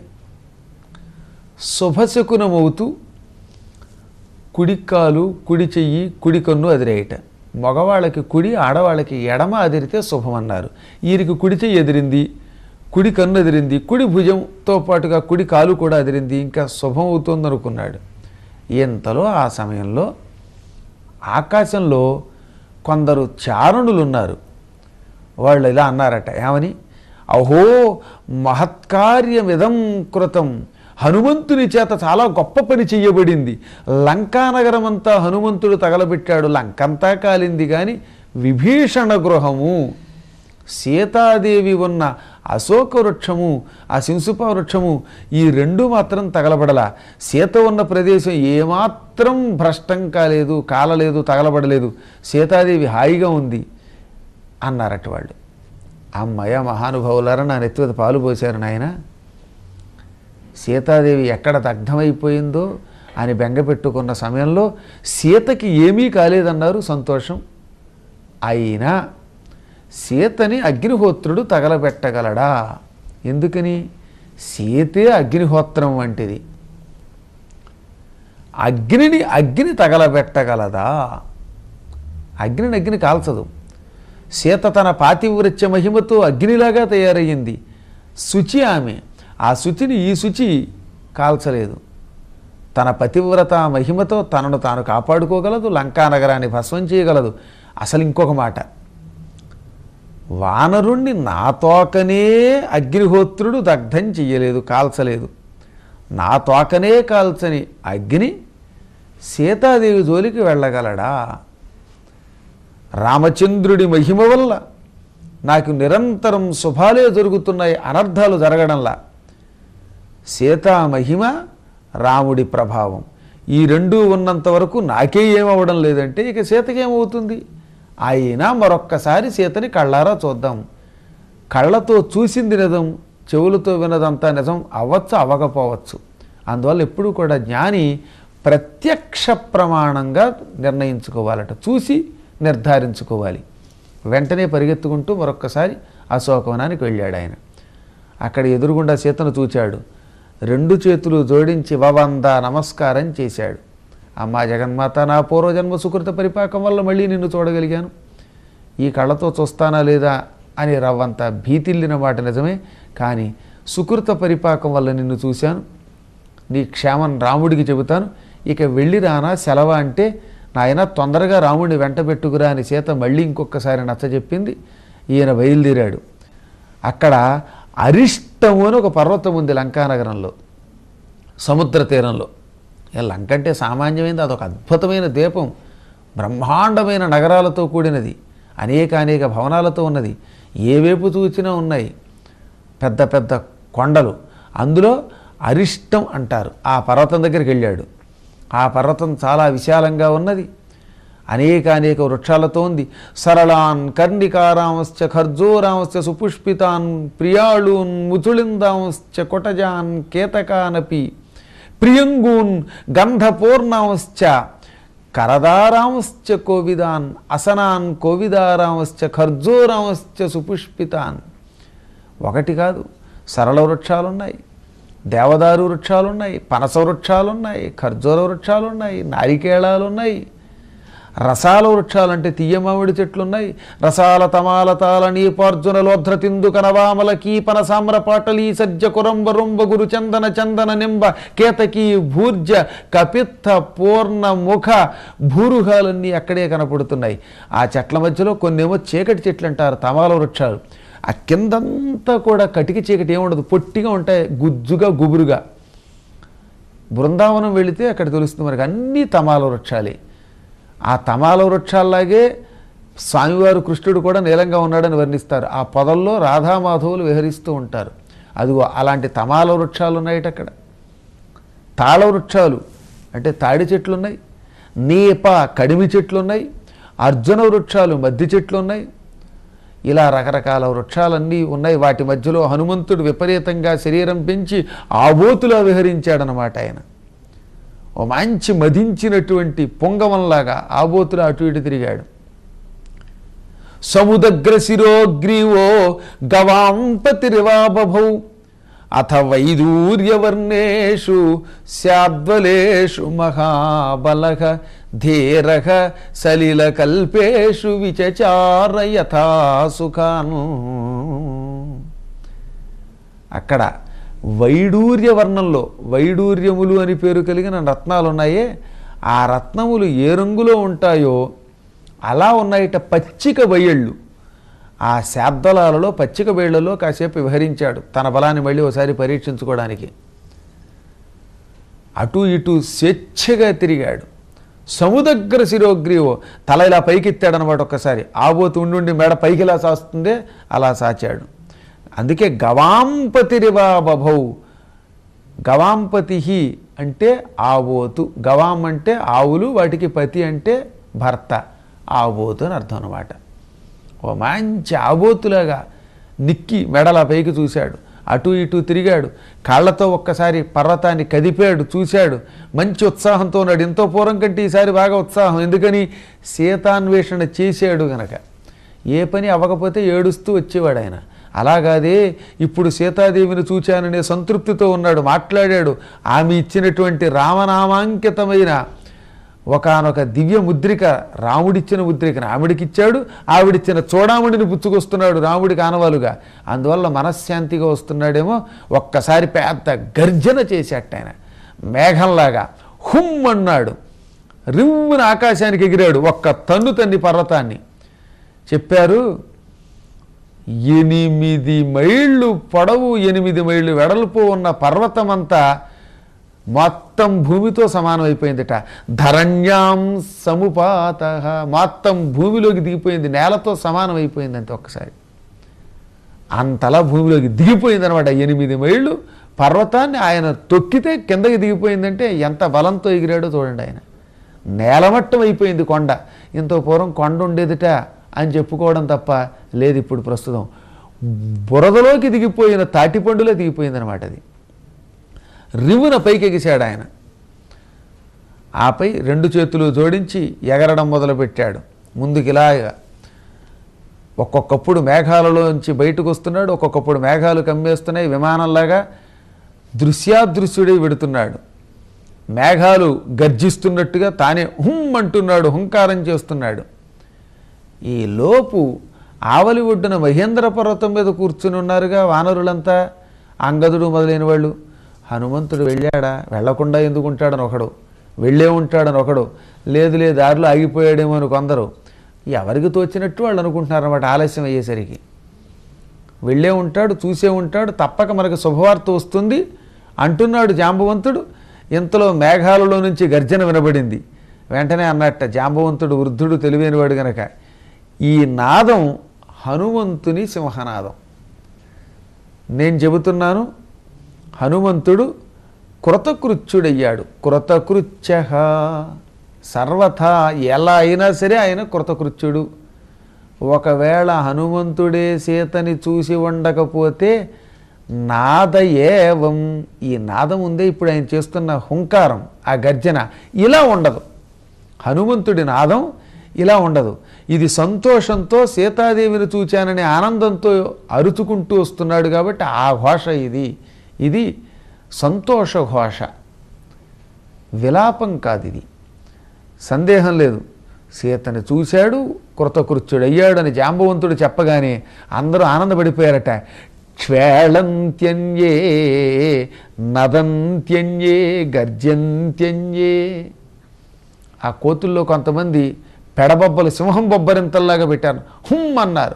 శుభశకునమవుతూ కుడి కాలు కుడి చెయ్యి కుడి కన్ను అదిరేయట మగవాళ్ళకి కుడి ఆడవాళ్ళకి ఎడమ అదిరితే శుభం అన్నారు ఈయనకి కుడి చెయ్యి ఎదిరింది కుడి కన్ను ఎదిరింది కుడి భుజంతో పాటుగా కుడి కాలు కూడా అదిరింది ఇంకా శుభం అవుతుంది అనుకున్నాడు ఇంతలో ఆ సమయంలో ఆకాశంలో కొందరు చారణులు ఉన్నారు వాళ్ళు ఇలా అన్నారట ఏమని అహో మహత్కార్యమిదం కృతం హనుమంతుని చేత చాలా గొప్ప పని చెయ్యబడింది లంకానగరం అంతా హనుమంతుడు తగలబెట్టాడు లంకంతా కాలింది కానీ విభీషణ గృహము సీతాదేవి ఉన్న అశోక వృక్షము ఆ శింసుప వృక్షము ఈ రెండు మాత్రం తగలబడలా సీత ఉన్న ప్రదేశం ఏమాత్రం భ్రష్టం కాలేదు కాలలేదు తగలబడలేదు సీతాదేవి హాయిగా ఉంది అన్నారట వాళ్ళు అమ్మయ్య మహానుభావులారా నా నెత్తి మీద పాలు పోశారు నాయన సీతాదేవి ఎక్కడ దగ్ధమైపోయిందో అని బెంగ పెట్టుకున్న సమయంలో సీతకి ఏమీ కాలేదన్నారు సంతోషం అయినా సీతని అగ్నిహోత్రుడు తగలబెట్టగలడా ఎందుకని సీతే అగ్నిహోత్రం వంటిది అగ్నిని అగ్ని తగలబెట్టగలదా అగ్నిని అగ్ని కాల్చదు సీత తన పాతివ్రత్య మహిమతో అగ్నిలాగా తయారయ్యింది శుచి ఆమె ఆ శుచిని ఈ శుచి కాల్చలేదు తన పతివ్రత మహిమతో తనను తాను కాపాడుకోగలదు లంకా నగరాన్ని భస్మం చేయగలదు అసలు ఇంకొక మాట వానరుణ్ణి నా తోకనే అగ్నిహోత్రుడు దగ్ధం చెయ్యలేదు కాల్చలేదు నా తోకనే కాల్చని అగ్ని సీతాదేవి జోలికి వెళ్ళగలడా రామచంద్రుడి మహిమ వల్ల నాకు నిరంతరం శుభాలే జరుగుతున్నాయి అనర్థాలు జరగడంలా సీతా మహిమ రాముడి ప్రభావం ఈ రెండూ ఉన్నంత వరకు నాకే ఏమవడం లేదంటే ఇక సీతకి ఏమవుతుంది అయినా మరొక్కసారి సీతని కళ్ళారా చూద్దాం కళ్ళతో చూసింది నిజం చెవులతో వినదంతా నిజం అవ్వచ్చు అవ్వకపోవచ్చు అందువల్ల ఎప్పుడూ కూడా జ్ఞాని ప్రత్యక్ష ప్రమాణంగా నిర్ణయించుకోవాలట చూసి నిర్ధారించుకోవాలి వెంటనే పరిగెత్తుకుంటూ మరొక్కసారి అశోకవనానికి వెళ్ళాడు ఆయన అక్కడ ఎదురుగుండా సీతను చూచాడు రెండు చేతులు జోడించి వవంద నమస్కారం చేశాడు అమ్మా జగన్మాత నా పూర్వజన్మ సుకృత పరిపాకం వల్ల మళ్ళీ నిన్ను చూడగలిగాను ఈ కళ్ళతో చూస్తానా లేదా అని రవ్వంత భీతిల్లిన మాట నిజమే కానీ సుకృత పరిపాకం వల్ల నిన్ను చూశాను నీ క్షేమం రాముడికి చెబుతాను ఇక వెళ్ళి రానా సెలవ అంటే నాయన తొందరగా రాముడిని వెంట పెట్టుకురా అని సీత మళ్ళీ ఇంకొకసారి నచ్చజెప్పింది ఈయన బయలుదేరాడు అక్కడ అరిష్టము అని ఒక పర్వతం ఉంది లంకానగరంలో సముద్ర తీరంలో ఏ లంక అంటే సామాన్యమైనది అదొక అద్భుతమైన ద్వీపం బ్రహ్మాండమైన నగరాలతో కూడినది అనేక అనేక భవనాలతో ఉన్నది ఏ వైపు చూచినా ఉన్నాయి పెద్ద పెద్ద కొండలు అందులో అరిష్టం అంటారు ఆ పర్వతం దగ్గరికి వెళ్ళాడు ఆ పర్వతం చాలా విశాలంగా ఉన్నది అనేక అనేక వృక్షాలతో ఉంది సరళాన్ కర్ణికారాంశ్చ ఖర్జూరాంశ్చ సుపుష్పితాన్ ప్రియాళూన్ ముచుళిందాంశ్చ కొటజాన్ కేతకానపి ప్రియంగూన్ గంధపూర్ణాంశ్చ కరదారాంశ్చ కోవిదాన్ అసనాన్ కోవిదారాంశ్చ ఖర్జూరాంశ్చ సుపుష్పితాన్ ఒకటి కాదు సరళ వృక్షాలున్నాయి దేవదారు వృక్షాలున్నాయి పనస వృక్షాలున్నాయి ఖర్జూర వృక్షాలున్నాయి నారికేళాలున్నాయి రసాల వృక్షాలంటే తీయ మామిడి చెట్లున్నాయి రసాల తమాలతాల నీపార్జున లోధ్ర తిందు కనవామల కీపన సామ్ర పాటలీ సజ్జ కురంబ రుంబ గురు చందన చందన నింబ కేతకీ భూర్జ కపిత్త పూర్ణ ముఖ భూరుహాలన్నీ అక్కడే కనపడుతున్నాయి ఆ చెట్ల మధ్యలో కొన్నేమో చీకటి చెట్లు అంటారు తమాల వృక్షాలు ఆ కిందంతా కూడా కటికి చీకటి ఏముండదు పొట్టిగా ఉంటాయి గుజ్జుగా గుబురుగా బృందావనం వెళితే అక్కడ తెలుస్తుంది మనకి అన్ని తమాల వృక్షాలే ఆ తమాల వృక్షాల్లాగే స్వామివారు కృష్ణుడు కూడా నీలంగా ఉన్నాడని వర్ణిస్తారు ఆ పొదల్లో రాధామాధవులు విహరిస్తూ ఉంటారు అదిగో అలాంటి తమాల వృక్షాలు ఉన్నాయట అక్కడ తాళ వృక్షాలు అంటే తాడి చెట్లు ఉన్నాయి నీప కడిమి చెట్లు ఉన్నాయి అర్జున వృక్షాలు మద్ది చెట్లు ఉన్నాయి ఇలా రకరకాల వృక్షాలన్నీ ఉన్నాయి వాటి మధ్యలో హనుమంతుడు విపరీతంగా శరీరం పెంచి ఆబోతులా విహరించాడనమాట ఆయన ఓ మంచి మదించినటువంటి పొంగవంలాగా ఆబోతులా అటు ఇటు తిరిగాడు సముదగ్ర శిరోగ్రీవో గవాంపతిరివాబభౌ అథ వైదూర్యవర్ణేషు శాద్వలేషు మహాబలః ధీరః సలిలకల్పేషు విచచార యథా సుఖాన్ అక్కడ వైడూర్య వర్ణంలో వైడూర్యములు అని పేరు కలిగిన రత్నాలు ఉన్నాయే ఆ రత్నములు ఏ రంగులో ఉంటాయో అలా ఉన్నాయిట పచ్చిక బయళ్ళు ఆ శాబ్దలాలలో పచ్చిక బయళ్లలో కాసేపు విహరించాడు తన బలాన్ని మళ్ళీ ఒకసారి పరీక్షించుకోవడానికి అటు ఇటు స్వేచ్ఛగా తిరిగాడు సముదగ్ర శిరోగ్రీవో తల ఇలా పైకెత్తాడనమాట ఒక్కసారి ఆబోతు ఉండి మెడ పైకి ఇలా సాస్తుందే అలా సాచాడు అందుకే గవాంపతిరివా బభౌ గవాంపతి అంటే ఆబోతు గవాం అంటే ఆవులు వాటికి పతి అంటే భర్త ఆబోతు అని అర్థం అనమాట ఓ మంచి ఆబోతులాగా నిక్కి మెడల పైకి చూశాడు అటు ఇటు తిరిగాడు కాళ్ళతో ఒక్కసారి పర్వతాన్ని కదిపాడు చూశాడు మంచి ఉత్సాహంతో ఉన్నాడు ఎంతో పూర్వం కంటే ఈసారి బాగా ఉత్సాహం ఎందుకని సీతాన్వేషణ చేశాడు గనక ఏ పని అవ్వకపోతే ఏడుస్తూ వచ్చేవాడు ఆయన అలాగాదే ఇప్పుడు సీతాదేవిని చూచాననే సంతృప్తితో ఉన్నాడు మాట్లాడాడు ఆమె ఇచ్చినటువంటి రామనామాంకితమైన ఒకానొక దివ్య ముద్రిక రాముడిచ్చిన ముద్రికను ఆవిడికిచ్చాడు ఆవిడిచ్చిన చూడాముడిని పుచ్చుకొస్తున్నాడు రాముడికి ఆనవాలుగా అందువల్ల మనశ్శాంతిగా వస్తున్నాడేమో ఒక్కసారి పెద్ద గర్జన చేసేట ఆయన మేఘంలాగా హుమ్ అన్నాడు రివ్వున ఆకాశానికి ఎగిరాడు ఒక్క తన్ను తన్ని పర్వతాన్ని చెప్పారు ఎనిమిది మైళ్ళు పొడవు ఎనిమిది మైళ్ళు వెడల్పు ఉన్న పర్వతమంతా మొత్తం భూమితో సమానం అయిపోయిందిట ధరణ్యాం సముపాత మొత్తం భూమిలోకి దిగిపోయింది నేలతో సమానం అయిపోయింది అంతే ఒక్కసారి అంతలా భూమిలోకి దిగిపోయింది అనమాట ఎనిమిది మైళ్ళు పర్వతాన్ని ఆయన తొక్కితే కిందకి దిగిపోయిందంటే ఎంత బలంతో ఎగిరాడో చూడండి ఆయన నేలమట్టం అయిపోయింది కొండ ఇంత పూర్వం కొండ ఉండేదిట అని చెప్పుకోవడం తప్ప లేదు ఇప్పుడు ప్రస్తుతం బురదలోకి దిగిపోయిన తాటిపండులో దిగిపోయింది అనమాట అది రివున పైకి ఎగిశాడు ఆయన ఆపై రెండు చేతులు జోడించి ఎగరడం మొదలుపెట్టాడు ముందుకు ఇలాగా ఒక్కొక్కప్పుడు మేఘాలలోంచి బయటకు వస్తున్నాడు ఒక్కొక్కప్పుడు మేఘాలు కమ్మేస్తున్నాయి విమానంలాగా దృశ్యాదృశ్యుడై వెడుతున్నాడు మేఘాలు గర్జిస్తున్నట్టుగా తానే హుమ్ అంటున్నాడు హుంకారం చేస్తున్నాడు ఈ లోపు ఆవలి ఒడ్డున మహేంద్ర పర్వతం మీద కూర్చుని ఉన్నారుగా వానరులంతా అంగదుడు మొదలైన వాళ్ళు హనుమంతుడు వెళ్ళాడా వెళ్లకుండా ఎందుకు ఉంటాడని ఒకడు వెళ్ళే ఉంటాడని ఒకడు లేదు లేదు దారిలో ఆగిపోయాడేమో అని కొందరు ఎవరికి తోచినట్టు వాళ్ళు అనుకుంటున్నారు అన్నమాట ఆలస్యం అయ్యేసరికి వెళ్ళే ఉంటాడు చూసే ఉంటాడు తప్పక మనకు శుభవార్త వస్తుంది అంటున్నాడు జాంబవంతుడు ఇంతలో మేఘాలలో నుంచి గర్జన వినబడింది వెంటనే అన్నట్ట జాంబవంతుడు వృద్ధుడు తెలివైనవాడు గనక ఈ నాదం హనుమంతుని సింహనాదం నేను చెబుతున్నాను హనుమంతుడు కృతకృత్యుడయ్యాడు కృతకృత్య సర్వథా ఎలా అయినా సరే ఆయన కృతకృత్యుడు ఒకవేళ హనుమంతుడే సీతని చూసి ఉండకపోతే నాద ఏవం ఈ నాదం ఉందే ఇప్పుడు ఆయన చేస్తున్న హుంకారం ఆ గర్జన ఇలా ఉండదు హనుమంతుడి నాదం ఇలా ఉండదు ఇది సంతోషంతో సీతాదేవిని చూచాననే ఆనందంతో అరుచుకుంటూ వస్తున్నాడు కాబట్టి ఆ ఘోష ఇది ఇది సంతోష ఘోష విలాపం కాదు ఇది సందేహం లేదు సీతని చూశాడు కృతకృత్యుడయ్యాడని జాంబవంతుడు చెప్పగానే అందరూ ఆనందపడిపోయారట క్షేళంత్యన్యే నదంత్యన్యే గర్జంత్యన్యే ఆ కోతుల్లో కొంతమంది పెడబొబ్బలు సింహం బొబ్బరింతల్లాగా పెట్టారు హుమ్ అన్నారు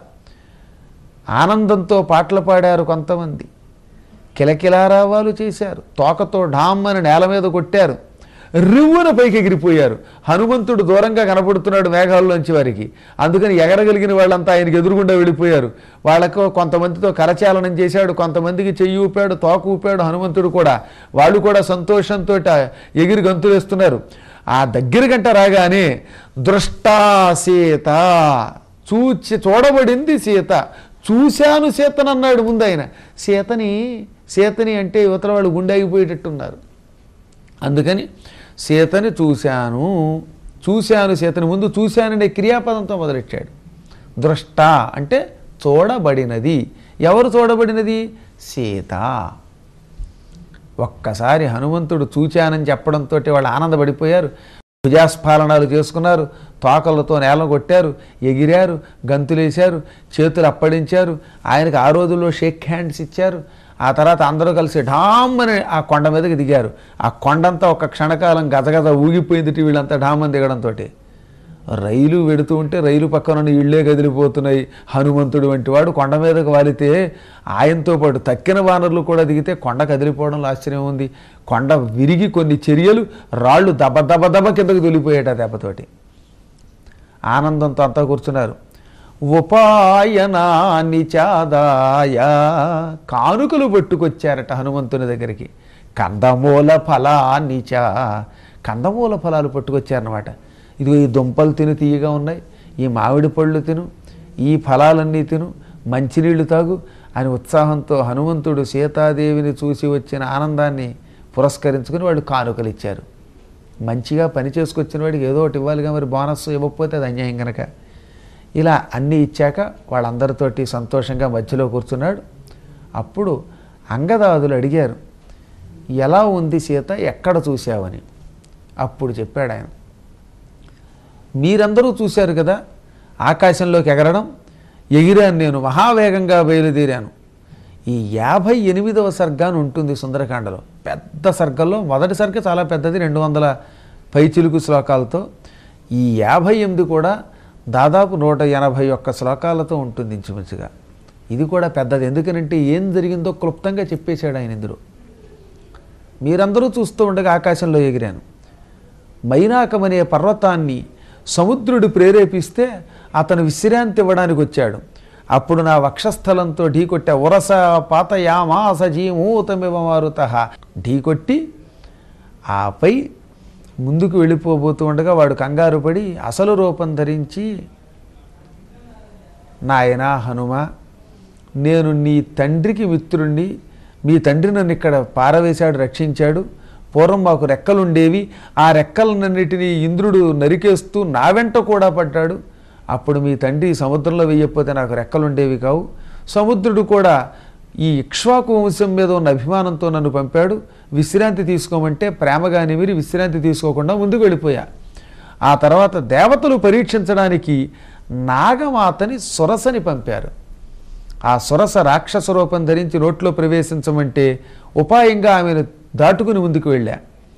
ఆనందంతో పాటలు పాడారు కొంతమంది కిలకిలారావాలు చేశారు తోకతో ఢామ్ అని నేల మీద కొట్టారు రివ్వున పైకి ఎగిరిపోయారు హనుమంతుడు దూరంగా కనపడుతున్నాడు మేఘాల్లోంచి వారికి అందుకని ఎగరగలిగిన వాళ్ళంతా ఆయనకి ఎదురుగుండా వెళ్ళిపోయారు వాళ్ళకు కొంతమందితో కరచాలనం చేశాడు కొంతమందికి చెయ్యి ఊపాడు తోక ఊపాడు హనుమంతుడు కూడా వాళ్ళు కూడా సంతోషంతో ఎగిరి గంతులు వేస్తున్నారు ఆ దగ్గర గంట రాగానే దృష్టా సీత చూచి చూడబడింది సీత చూశాను సీతను అన్నాడు ముందు ఆయన సీతని సీతని అంటే యువతల వాళ్ళు గుండాగిపోయేటట్టున్నారు అందుకని సీతని చూశాను చూశాను సీతని ముందు చూశాననే క్రియాపదంతో మొదలెట్టాడు దృష్ట అంటే చూడబడినది ఎవరు చూడబడినది సీత ఒక్కసారి హనుమంతుడు చూచానని చెప్పడంతో వాళ్ళు ఆనందపడిపోయారు భుజాస్ఫాలనాలు చేసుకున్నారు తోకలతో నేలను కొట్టారు ఎగిరారు గంతులేశారు చేతులు అప్పడించారు ఆయనకు ఆ రోజుల్లో షేక్ హ్యాండ్స్ ఇచ్చారు ఆ తర్వాత అందరూ కలిసి ఢామ్ అని ఆ కొండ మీదకి దిగారు ఆ కొండంతా ఒక క్షణకాలం గజగజ ఊగిపోయింది వీళ్ళంతా ఢామ్ అని దిగడంతో రైలు వెడుతూ ఉంటే రైలు పక్కన ఉన్న ఇళ్ళే కదిలిపోతున్నాయి హనుమంతుడు వంటి వాడు కొండ మీదకు వాలితే ఆయనతో పాటు తక్కిన వానరులు కూడా దిగితే కొండ కదిలిపోవడంలో ఆశ్చర్యం ఉంది కొండ విరిగి కొన్ని చర్యలు రాళ్ళు దబ దబ దబ కిందకు తొలిపోయాట ఆ దెబ్బతోటి ఆనందంతో అంతా కూర్చున్నారు ఉపాయనాన్ని చాదాయ కానుకలు పట్టుకొచ్చారట హనుమంతుని దగ్గరికి కందమూల ఫలాన్ని చా కందమూల ఫలాలు పట్టుకొచ్చారనమాట ఇదిగో ఈ దుంపలు తిను తీయగా ఉన్నాయి ఈ మామిడి పళ్ళు తిను ఈ ఫలాలన్నీ తిను మంచినీళ్లు తాగు అని ఉత్సాహంతో హనుమంతుడు సీతాదేవిని చూసి వచ్చిన ఆనందాన్ని పురస్కరించుకుని వాళ్ళు కానుకలు ఇచ్చారు మంచిగా పని చేసుకొచ్చిన వాడికి ఏదో ఒకటి ఇవ్వాలిగా మరి బోనస్ ఇవ్వకపోతే అది అన్యాయం కనుక ఇలా అన్నీ ఇచ్చాక వాళ్ళందరితోటి సంతోషంగా మధ్యలో కూర్చున్నాడు అప్పుడు అంగదాదులు అడిగారు ఎలా ఉంది సీత ఎక్కడ చూశావని అప్పుడు చెప్పాడు ఆయన మీరందరూ చూశారు కదా ఆకాశంలోకి ఎగరడం ఎగిరాను నేను మహావేగంగా బయలుదేరాను ఈ యాభై ఎనిమిదవ సర్గాన్ని ఉంటుంది సుందరకాండలో పెద్ద సర్గల్లో మొదటి సర్గ చాలా పెద్దది రెండు వందల పైచిలుకు శ్లోకాలతో ఈ యాభై ఎనిమిది కూడా దాదాపు నూట ఎనభై ఒక్క శ్లోకాలతో ఉంటుంది ఇంచుమించుగా ఇది కూడా పెద్దది ఎందుకనంటే ఏం జరిగిందో క్లుప్తంగా చెప్పేశాడు ఆయన ఇందులో మీరందరూ చూస్తూ ఉండగా ఆకాశంలో ఎగిరాను మైనాకమనే పర్వతాన్ని సముద్రుడు ప్రేరేపిస్తే అతను విశ్రాంతి ఇవ్వడానికి వచ్చాడు అప్పుడు నా వక్షస్థలంతో ఢీకొట్టే ఉరస పాతయామాస జీమూతమివ మారుత ఢీకొట్టి ఆపై ముందుకు వెళ్ళిపోబోతూ ఉండగా వాడు కంగారు పడి అసలు రూపం ధరించి నాయనా హనుమ నేను నీ తండ్రికి మిత్రుణ్ణి మీ తండ్రి నన్ను ఇక్కడ పారవేశాడు రక్షించాడు పూర్వం మాకు రెక్కలుండేవి ఆ రెక్కలన్నిటినీ ఇంద్రుడు నరికేస్తూ నా వెంట కూడా పడ్డాడు అప్పుడు మీ తండ్రి సముద్రంలో వెయ్యకపోతే నాకు రెక్కలుండేవి కావు సముద్రుడు కూడా ఈ ఇక్ష్వాకు వంశం మీద ఉన్న అభిమానంతో నన్ను పంపాడు విశ్రాంతి తీసుకోమంటే ప్రేమగా నిమిరి విశ్రాంతి తీసుకోకుండా ముందుకు వెళ్ళిపోయా ఆ తర్వాత దేవతలు పరీక్షించడానికి నాగమాతని సురసని పంపారు ఆ సురస రాక్షస రూపం ధరించి నోట్లో ప్రవేశించమంటే ఉపాయంగా ఆమెను దాటుకుని ముందుకు వెళ్ళా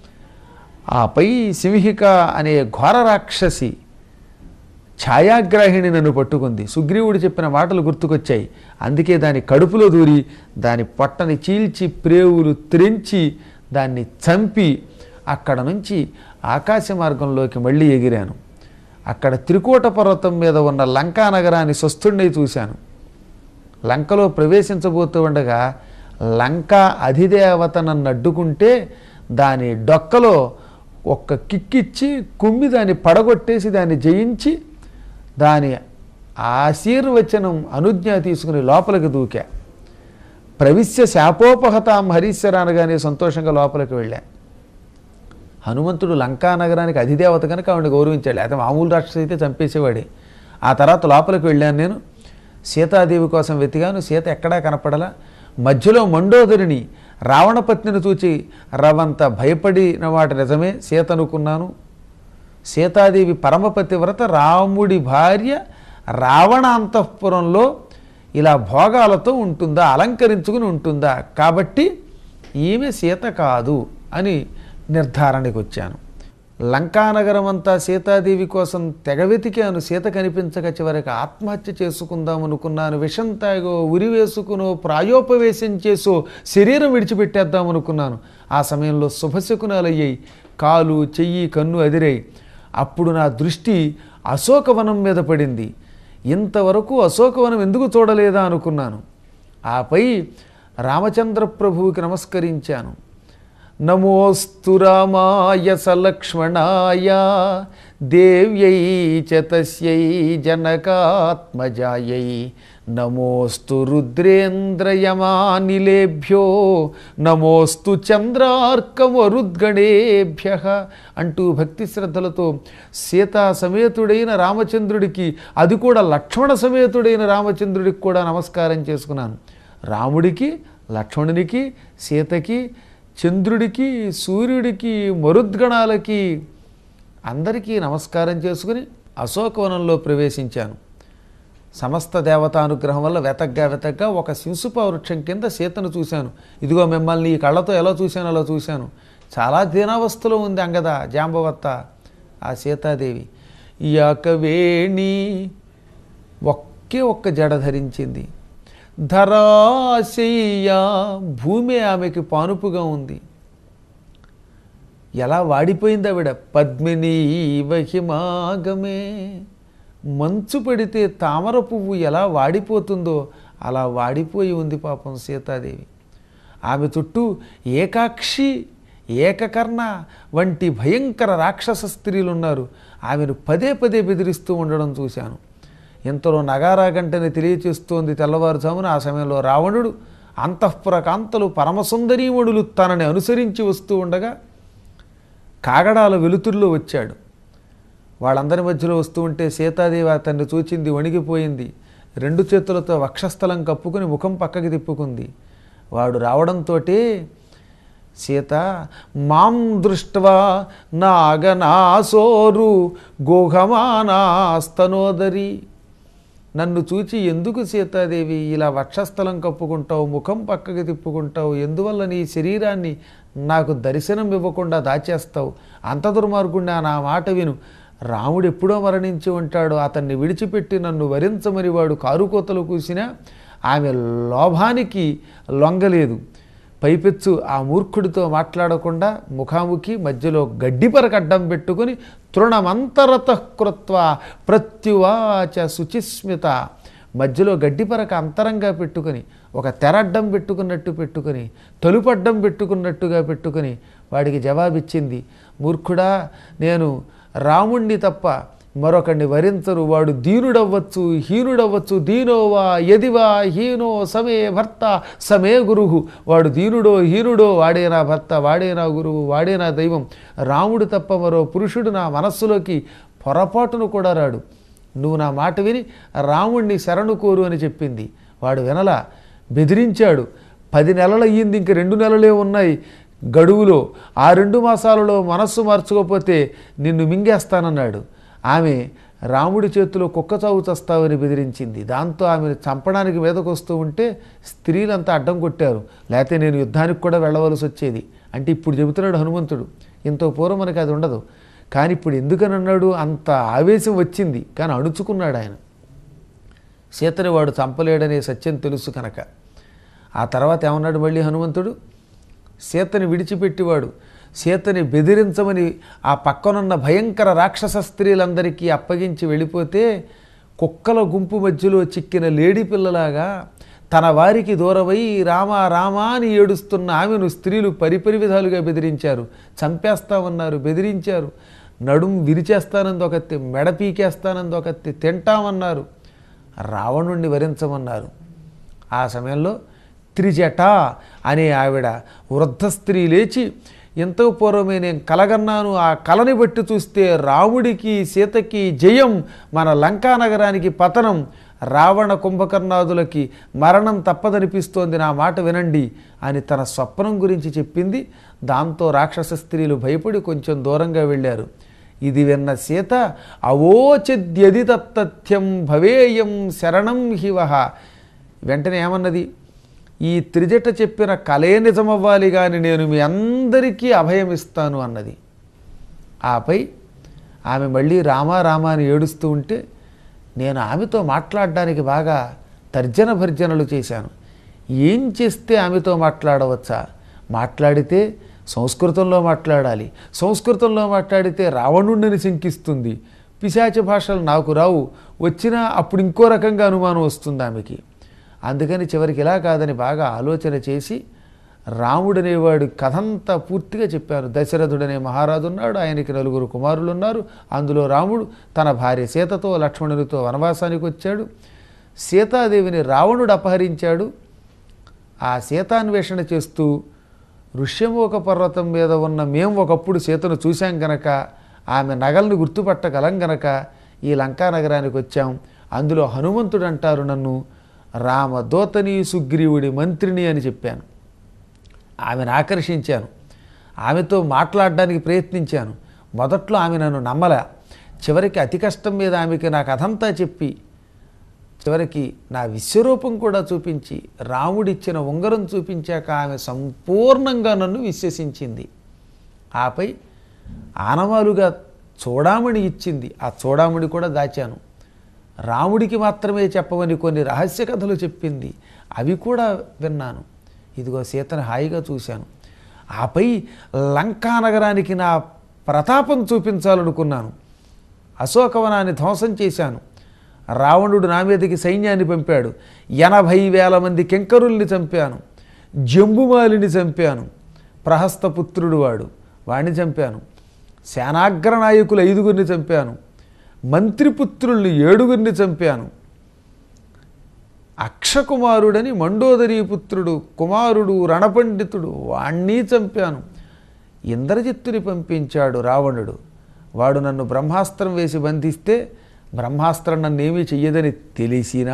ఆపై సింహిక అనే ఘోర రాక్షసి ఛాయాగ్రాహిణి నన్ను పట్టుకుంది సుగ్రీవుడు చెప్పిన మాటలు గుర్తుకొచ్చాయి అందుకే దాని కడుపులో దూరి దాని పొట్టని చీల్చి ప్రేవులు త్రెంచి దాన్ని చంపి అక్కడ నుంచి ఆకాశ మార్గంలోకి మళ్ళీ ఎగిరాను అక్కడ త్రికూట పర్వతం మీద ఉన్న లంకా నగరాన్ని స్వస్థుడిని చూశాను లంకలో ప్రవేశించబోతూ ఉండగా లంక అధిదేవత నన్ను అడ్డుకుంటే దాని డొక్కలో ఒక్క కిక్కిచ్చి కుమ్మి దాన్ని పడగొట్టేసి దాన్ని జయించి దాని ఆశీర్వచనం అనుజ్ఞ తీసుకుని లోపలికి దూకా ప్రవిశ్య శాపోపహతాం హరీశ్వర అనగానే సంతోషంగా లోపలికి వెళ్ళా హనుమంతుడు లంకా నగరానికి అధిదేవత కనుక ఆవిడ గౌరవించాడు అయితే మామూలు రాక్షసు అయితే చంపేసేవాడే ఆ తర్వాత లోపలికి వెళ్ళాను నేను సీతాదేవి కోసం వెతికాను సీత ఎక్కడా కనపడలా మధ్యలో మండోదరిని రావణపత్నిని చూచి రవంత భయపడిన వాటి నిజమే సీత అనుకున్నాను సీతాదేవి పరమపతివ్రత రాముడి భార్య రావణ అంతఃపురంలో ఇలా భోగాలతో ఉంటుందా అలంకరించుకుని ఉంటుందా కాబట్టి ఈమె సీత కాదు అని నిర్ధారణకు వచ్చాను లంకానగరం అంతా సీతాదేవి కోసం తెగ వెతికాను సీత కనిపించక చివరికి ఆత్మహత్య చేసుకుందాం అనుకున్నాను విషం తాగో ఉరి వేసుకునో ప్రాయోపవేశం చేసో శరీరం విడిచిపెట్టేద్దాం అనుకున్నాను ఆ సమయంలో శుభశకునాలు అయ్యాయి కాలు చెయ్యి కన్ను అదిరాయి అప్పుడు నా దృష్టి అశోకవనం మీద పడింది ఇంతవరకు అశోకవనం ఎందుకు చూడలేదా అనుకున్నాను ఆపై రామచంద్ర ప్రభువుకి నమస్కరించాను నమోస్తు రామాయ సలక్ష్మణాయ దేవ్యై చ తస్యై జనకాత్మజాయై నమోస్తు రుద్రేంద్రయమానిలేభ్యో నమోస్తు చంద్రార్కమరుద్గణేభ్య అంటూ భక్తి శ్రద్ధలతో సీతా సమేతుడైన రామచంద్రుడికి అది కూడా లక్ష్మణ సమేతుడైన రామచంద్రుడికి కూడా నమస్కారం చేసుకున్నాను రాముడికి లక్ష్మణునికి సీతకి చంద్రుడికి సూర్యుడికి మరుద్గణాలకి అందరికీ నమస్కారం చేసుకుని అశోకవనంలో ప్రవేశించాను సమస్త దేవతానుగ్రహం వల్ల వెతగ్గా వెతగ్గా ఒక శింసుప వృక్షం కింద సీతను చూశాను ఇదిగో మిమ్మల్ని ఈ కళ్ళతో ఎలా చూశాను అలా చూశాను చాలా దీనావస్థలో ఉంది అంగద జాంబవత్త ఆ సీతాదేవి యాకవేణి ఒకే ఒక్క జడ ధరించింది ధరాశయ్య భూమి ఆమెకి పానుపుగా ఉంది ఎలా వాడిపోయింది ఆవిడ పద్మిని వహిమాగమే మంచు పడితే తామర పువ్వు ఎలా వాడిపోతుందో అలా వాడిపోయి ఉంది పాపం సీతాదేవి ఆమె చుట్టూ ఏకాక్షి ఏకకర్ణ వంటి భయంకర రాక్షస స్త్రీలు ఉన్నారు ఆమెను పదే పదే బెదిరిస్తూ ఉండడం చూశాను ఇంతలో నగారా గంటని తెలియచేస్తోంది తెల్లవారుజామున ఆ సమయంలో రావణుడు అంతఃపుర కాంతలు పరమసుందరీమణులు తనని అనుసరించి వస్తూ ఉండగా కాగడాల వెలుతురులో వచ్చాడు వాళ్ళందరి మధ్యలో వస్తూ ఉంటే సీతాదేవి అతన్ని చూచింది వణిగిపోయింది రెండు చేతులతో వక్షస్థలం కప్పుకుని ముఖం పక్కకి తిప్పుకుంది వాడు రావడంతో సీత మాం దృష్ట్వా నాగనాసోరు గోఘమానాస్తనోదరి నన్ను చూచి ఎందుకు సీతాదేవి ఇలా వక్షస్థలం కప్పుకుంటావు ముఖం పక్కకి తిప్పుకుంటావు ఎందువల్ల నీ శరీరాన్ని నాకు దర్శనం ఇవ్వకుండా దాచేస్తావు అంత దుర్మార్గుండా నా మాట విను రాముడు ఎప్పుడో మరణించి ఉంటాడు అతన్ని విడిచిపెట్టి నన్ను వరించమని వాడు కారుకోతలు కూసినా ఆమె లోభానికి లొంగలేదు పైపెచ్చు ఆ మూర్ఖుడితో మాట్లాడకుండా ముఖాముఖి మధ్యలో గడ్డిపరకు అడ్డం పెట్టుకుని తృణమంతరత కృత్వ ప్రత్యువాచ శుచిస్మిత మధ్యలో గడ్డిపరక అంతరంగా పెట్టుకుని ఒక తెరడ్డం పెట్టుకున్నట్టు పెట్టుకుని తలుపడ్డం పెట్టుకున్నట్టుగా పెట్టుకుని వాడికి జవాబిచ్చింది మూర్ఖుడా నేను రాముణ్ణి తప్ప మరొకడిని వరించరు వాడు దీనుడవ్వచ్చు హీనుడవ్వచ్చు దీనోవా ఎదివా హీనో సమే భర్త సమే గురువు వాడు దీనుడో హీనుడో వాడే నా భర్త వాడే నా గురువు వాడే నా దైవం రాముడు తప్ప మరో పురుషుడు నా మనస్సులోకి పొరపాటును కూడా రాడు నువ్వు నా మాట విని రాముణ్ణి శరణు కోరు అని చెప్పింది వాడు వినలా బెదిరించాడు పది నెలలు అయ్యింది ఇంక రెండు నెలలే ఉన్నాయి గడువులో ఆ రెండు మాసాలలో మనస్సు మార్చుకోకపోతే నిన్ను మింగేస్తానన్నాడు ఆమె రాముడి చేతిలో కుక్క చావు చస్తావని బెదిరించింది దాంతో ఆమెను చంపడానికి మీదకు వస్తూ ఉంటే స్త్రీలంతా అడ్డం కొట్టారు లేకపోతే నేను యుద్ధానికి కూడా వెళ్ళవలసి వచ్చేది అంటే ఇప్పుడు చెబుతున్నాడు హనుమంతుడు ఇంతో పూర్వం మనకి అది ఉండదు కానీ ఇప్పుడు ఎందుకని అన్నాడు అంత ఆవేశం వచ్చింది కానీ అణుచుకున్నాడు ఆయన సీతని వాడు చంపలేడనే సత్యం తెలుసు కనుక ఆ తర్వాత ఏమన్నాడు మళ్ళీ హనుమంతుడు సీతని విడిచిపెట్టివాడు సీతని బెదిరించమని ఆ పక్కనున్న భయంకర రాక్షస స్త్రీలందరికీ అప్పగించి వెళ్ళిపోతే కుక్కల గుంపు మధ్యలో చిక్కిన లేడి పిల్లలాగా తన వారికి దూరమై రామా రామా అని ఏడుస్తున్న ఆమెను స్త్రీలు పరిపరి విధాలుగా బెదిరించారు చంపేస్తామన్నారు బెదిరించారు నడుం విరిచేస్తానంది ఒకత్తి మెడ పీకేస్తానంది ఒకత్తి తింటామన్నారు రావణుణ్ణి వరించమన్నారు ఆ సమయంలో త్రిజట అనే ఆవిడ వృద్ధ స్త్రీ లేచి ఎంతో పూర్వమే నేను కలగన్నాను ఆ కలని బట్టి చూస్తే రాముడికి సీతకి జయం మన లంకా నగరానికి పతనం రావణ కుంభకర్ణాదులకి మరణం తప్పదనిపిస్తోంది నా మాట వినండి అని తన స్వప్నం గురించి చెప్పింది దాంతో రాక్షస స్త్రీలు భయపడి కొంచెం దూరంగా వెళ్ళారు ఇది విన్న సీత అవోచద్యది తత్తథ్యం భవేయం శరణం హివహ వెంటనే ఏమన్నది ఈ త్రిజట చెప్పిన కలే నిజమవ్వాలి కానీ నేను మీ అందరికీ అభయం ఇస్తాను అన్నది ఆపై ఆమె మళ్ళీ రామా రామా అని ఏడుస్తూ ఉంటే నేను ఆమెతో మాట్లాడడానికి బాగా తర్జన భర్జనలు చేశాను ఏం చేస్తే ఆమెతో మాట్లాడవచ్చా మాట్లాడితే సంస్కృతంలో మాట్లాడాలి సంస్కృతంలో మాట్లాడితే రావణుడిని శంకిస్తుంది పిశాచ భాషలు నాకు రావు వచ్చినా అప్పుడు ఇంకో రకంగా అనుమానం వస్తుంది ఆమెకి అందుకని చివరికి ఇలా కాదని బాగా ఆలోచన చేసి రాముడనేవాడు కథంతా పూర్తిగా చెప్పారు దశరథుడనే మహారాజు ఉన్నాడు ఆయనకి నలుగురు కుమారులు ఉన్నారు అందులో రాముడు తన భార్య సీతతో లక్ష్మణునితో వనవాసానికి వచ్చాడు సీతాదేవిని రావణుడు అపహరించాడు ఆ సీతాన్వేషణ చేస్తూ ఋష్యమూక పర్వతం మీద ఉన్న మేము ఒకప్పుడు సీతను చూశాం గనక ఆమె నగల్ని గుర్తుపట్టగలం గనక ఈ లంకా నగరానికి వచ్చాం అందులో హనుమంతుడు అంటారు నన్ను రామదూతని సుగ్రీవుడి మంత్రిని అని చెప్పాను ఆమెను ఆకర్షించాను ఆమెతో మాట్లాడడానికి ప్రయత్నించాను మొదట్లో ఆమె నన్ను నమ్మలే చివరికి అతి కష్టం మీద ఆమెకి నాకు అదంతా చెప్పి చివరికి నా విశ్వరూపం కూడా చూపించి రాముడిచ్చిన ఉంగరం చూపించాక ఆమె సంపూర్ణంగా నన్ను విశ్వసించింది ఆపై ఆనవాలుగా చూడామణి ఇచ్చింది ఆ చూడామణి కూడా దాచాను రాముడికి మాత్రమే చెప్పమని కొన్ని రహస్య కథలు చెప్పింది అవి కూడా విన్నాను ఇదిగో సీతను హాయిగా చూశాను ఆపై లంకా నగరానికి నా ప్రతాపం చూపించాలనుకున్నాను అశోకవనాన్ని ధ్వంసం చేశాను రావణుడు నా మీదకి సైన్యాన్ని పంపాడు ఎనభై వేల మంది కింకరుల్ని చంపాను జంబుమాలిని చంపాను ప్రహస్తపుత్రుడు వాడు వాణ్ణి చంపాను సేనాగ్ర నాయకులు ఐదుగురిని చంపాను మంత్రిపుత్రుల్ని ఏడుగురిని చంపాను అక్షకుమారుడని మండోదరీ పుత్రుడు కుమారుడు రణపండితుడు వాణ్ణి చంపాను ఇంద్రజిత్తుని పంపించాడు రావణుడు వాడు నన్ను బ్రహ్మాస్త్రం వేసి బంధిస్తే బ్రహ్మాస్త్రం నన్నేమీ చెయ్యదని తెలిసినా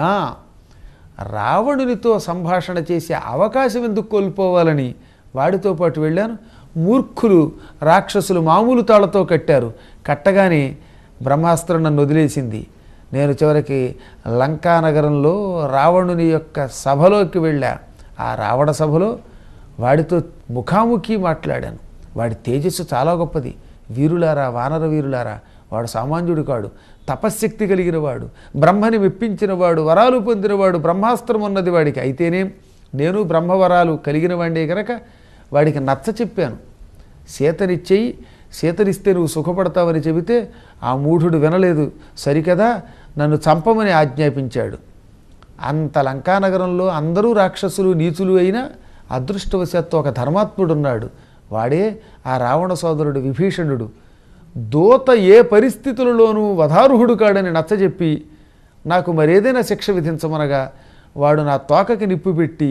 రావణునితో సంభాషణ చేసే అవకాశం ఎందుకు కోల్పోవాలని వాడితో పాటు వెళ్ళాను మూర్ఖులు రాక్షసులు మామూలు తాళతో కట్టారు కట్టగానే బ్రహ్మాస్త్రం నన్ను వదిలేసింది నేను చివరికి లంకా నగరంలో రావణుని యొక్క సభలోకి వెళ్ళా ఆ రావణ సభలో వాడితో ముఖాముఖి మాట్లాడాను వాడి తేజస్సు చాలా గొప్పది వీరులారా వానర వీరులారా వాడు సామాన్యుడు కాడు తపశ్శక్తి కలిగిన వాడు బ్రహ్మని మెప్పించినవాడు వరాలు పొందినవాడు బ్రహ్మాస్త్రం ఉన్నది వాడికి అయితేనే నేను బ్రహ్మవరాలు కలిగిన వాడినే గనక వాడికి నచ్చ చెప్పాను సీతనిచ్చేయి సీతనిస్తే నువ్వు సుఖపడతావని చెబితే ఆ మూఢుడు వినలేదు సరికదా నన్ను చంపమని ఆజ్ఞాపించాడు అంత లంకానగరంలో అందరూ రాక్షసులు నీచులు అయినా అదృష్టవశాత్తు ఒక ధర్మాత్ముడున్నాడు వాడే ఆ రావణ సోదరుడు విభీషణుడు దూత ఏ పరిస్థితులలోనూ వధారుహుడు కాడని నచ్చజెప్పి నాకు మరేదైనా శిక్ష విధించమనగా వాడు నా తోకకి నిప్పు పెట్టి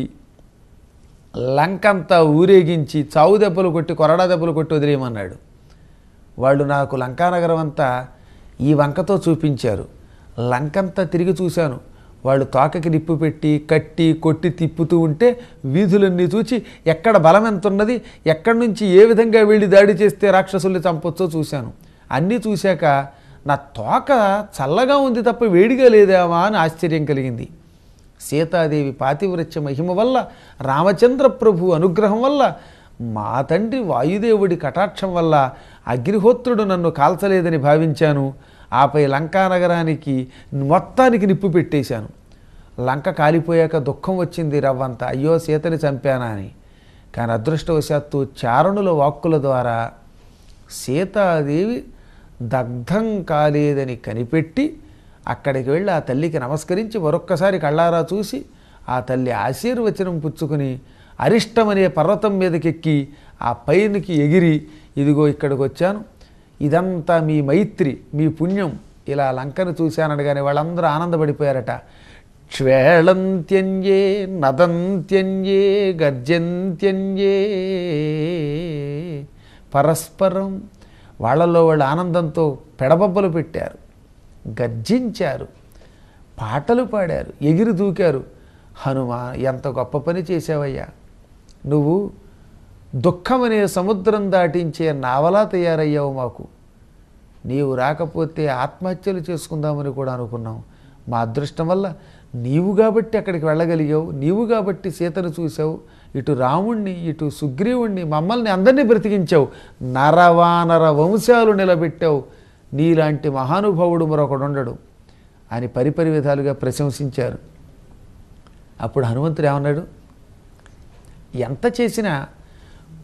లంకంతా ఊరేగించి చావు దెబ్బలు కొట్టి కొరడా దెబ్బలు కొట్టి వదిలేయమన్నాడు వాళ్ళు నాకు లంకానగరం అంతా ఈ వంకతో చూపించారు లంకంతా తిరిగి చూశాను వాళ్ళు తోకకి నిప్పు పెట్టి కట్టి కొట్టి తిప్పుతూ ఉంటే వీధులన్నీ చూచి ఎక్కడ బలం ఎంత ఉన్నది ఎక్కడి నుంచి ఏ విధంగా వెళ్ళి దాడి చేస్తే రాక్షసుల్ని చంపొచ్చో చూశాను అన్నీ చూశాక నా తోక చల్లగా ఉంది తప్ప వేడిగా లేదేమా అని ఆశ్చర్యం కలిగింది సీతాదేవి పాతివ్రత్య మహిమ వల్ల రామచంద్ర ప్రభు అనుగ్రహం వల్ల మా తండ్రి వాయుదేవుడి కటాక్షం వల్ల అగ్నిహోత్రుడు నన్ను కాల్చలేదని భావించాను ఆపై లంకా నగరానికి మొత్తానికి నిప్పు పెట్టేశాను లంక కాలిపోయాక దుఃఖం వచ్చింది రవ్వంత అయ్యో సీతని చంపానా అని కానీ అదృష్టవశాత్తు చారణుల వాక్కుల ద్వారా సీతాదేవి దగ్ధం కాలేదని కనిపెట్టి అక్కడికి వెళ్ళి ఆ తల్లికి నమస్కరించి మరొక్కసారి కళ్ళారా చూసి ఆ తల్లి ఆశీర్వచనం పుచ్చుకుని అరిష్టమనే పర్వతం మీదకెక్కి ఆ పైనకి ఎగిరి ఇదిగో ఇక్కడికి వచ్చాను ఇదంతా మీ మైత్రి మీ పుణ్యం ఇలా లంకను చూశానడగానే వాళ్ళందరూ ఆనందపడిపోయారట క్షేళంత్యన్యే నదంత్యన్యే గర్జంత్యన్యే పరస్పరం వాళ్ళలో వాళ్ళు ఆనందంతో పెడబొబ్బలు పెట్టారు గర్జించారు పాటలు పాడారు ఎగిరి దూకారు హనుమ ఎంత గొప్ప పని చేసావయ్యా నువ్వు దుఃఖమనే సముద్రం దాటించే నావలా తయారయ్యావు మాకు నీవు రాకపోతే ఆత్మహత్యలు చేసుకుందామని కూడా అనుకున్నాం మా అదృష్టం వల్ల నీవు కాబట్టి అక్కడికి వెళ్ళగలిగావు నీవు కాబట్టి సీతను చూసావు ఇటు రాముణ్ణి ఇటు సుగ్రీవుణ్ణి మమ్మల్ని అందరినీ బ్రతికించావు నరవానర వంశాలు నిలబెట్టావు నీలాంటి మహానుభావుడు మరొకడు ఉండడు అని పరిపరి విధాలుగా ప్రశంసించారు అప్పుడు హనుమంతుడు ఏమన్నాడు ఎంత చేసినా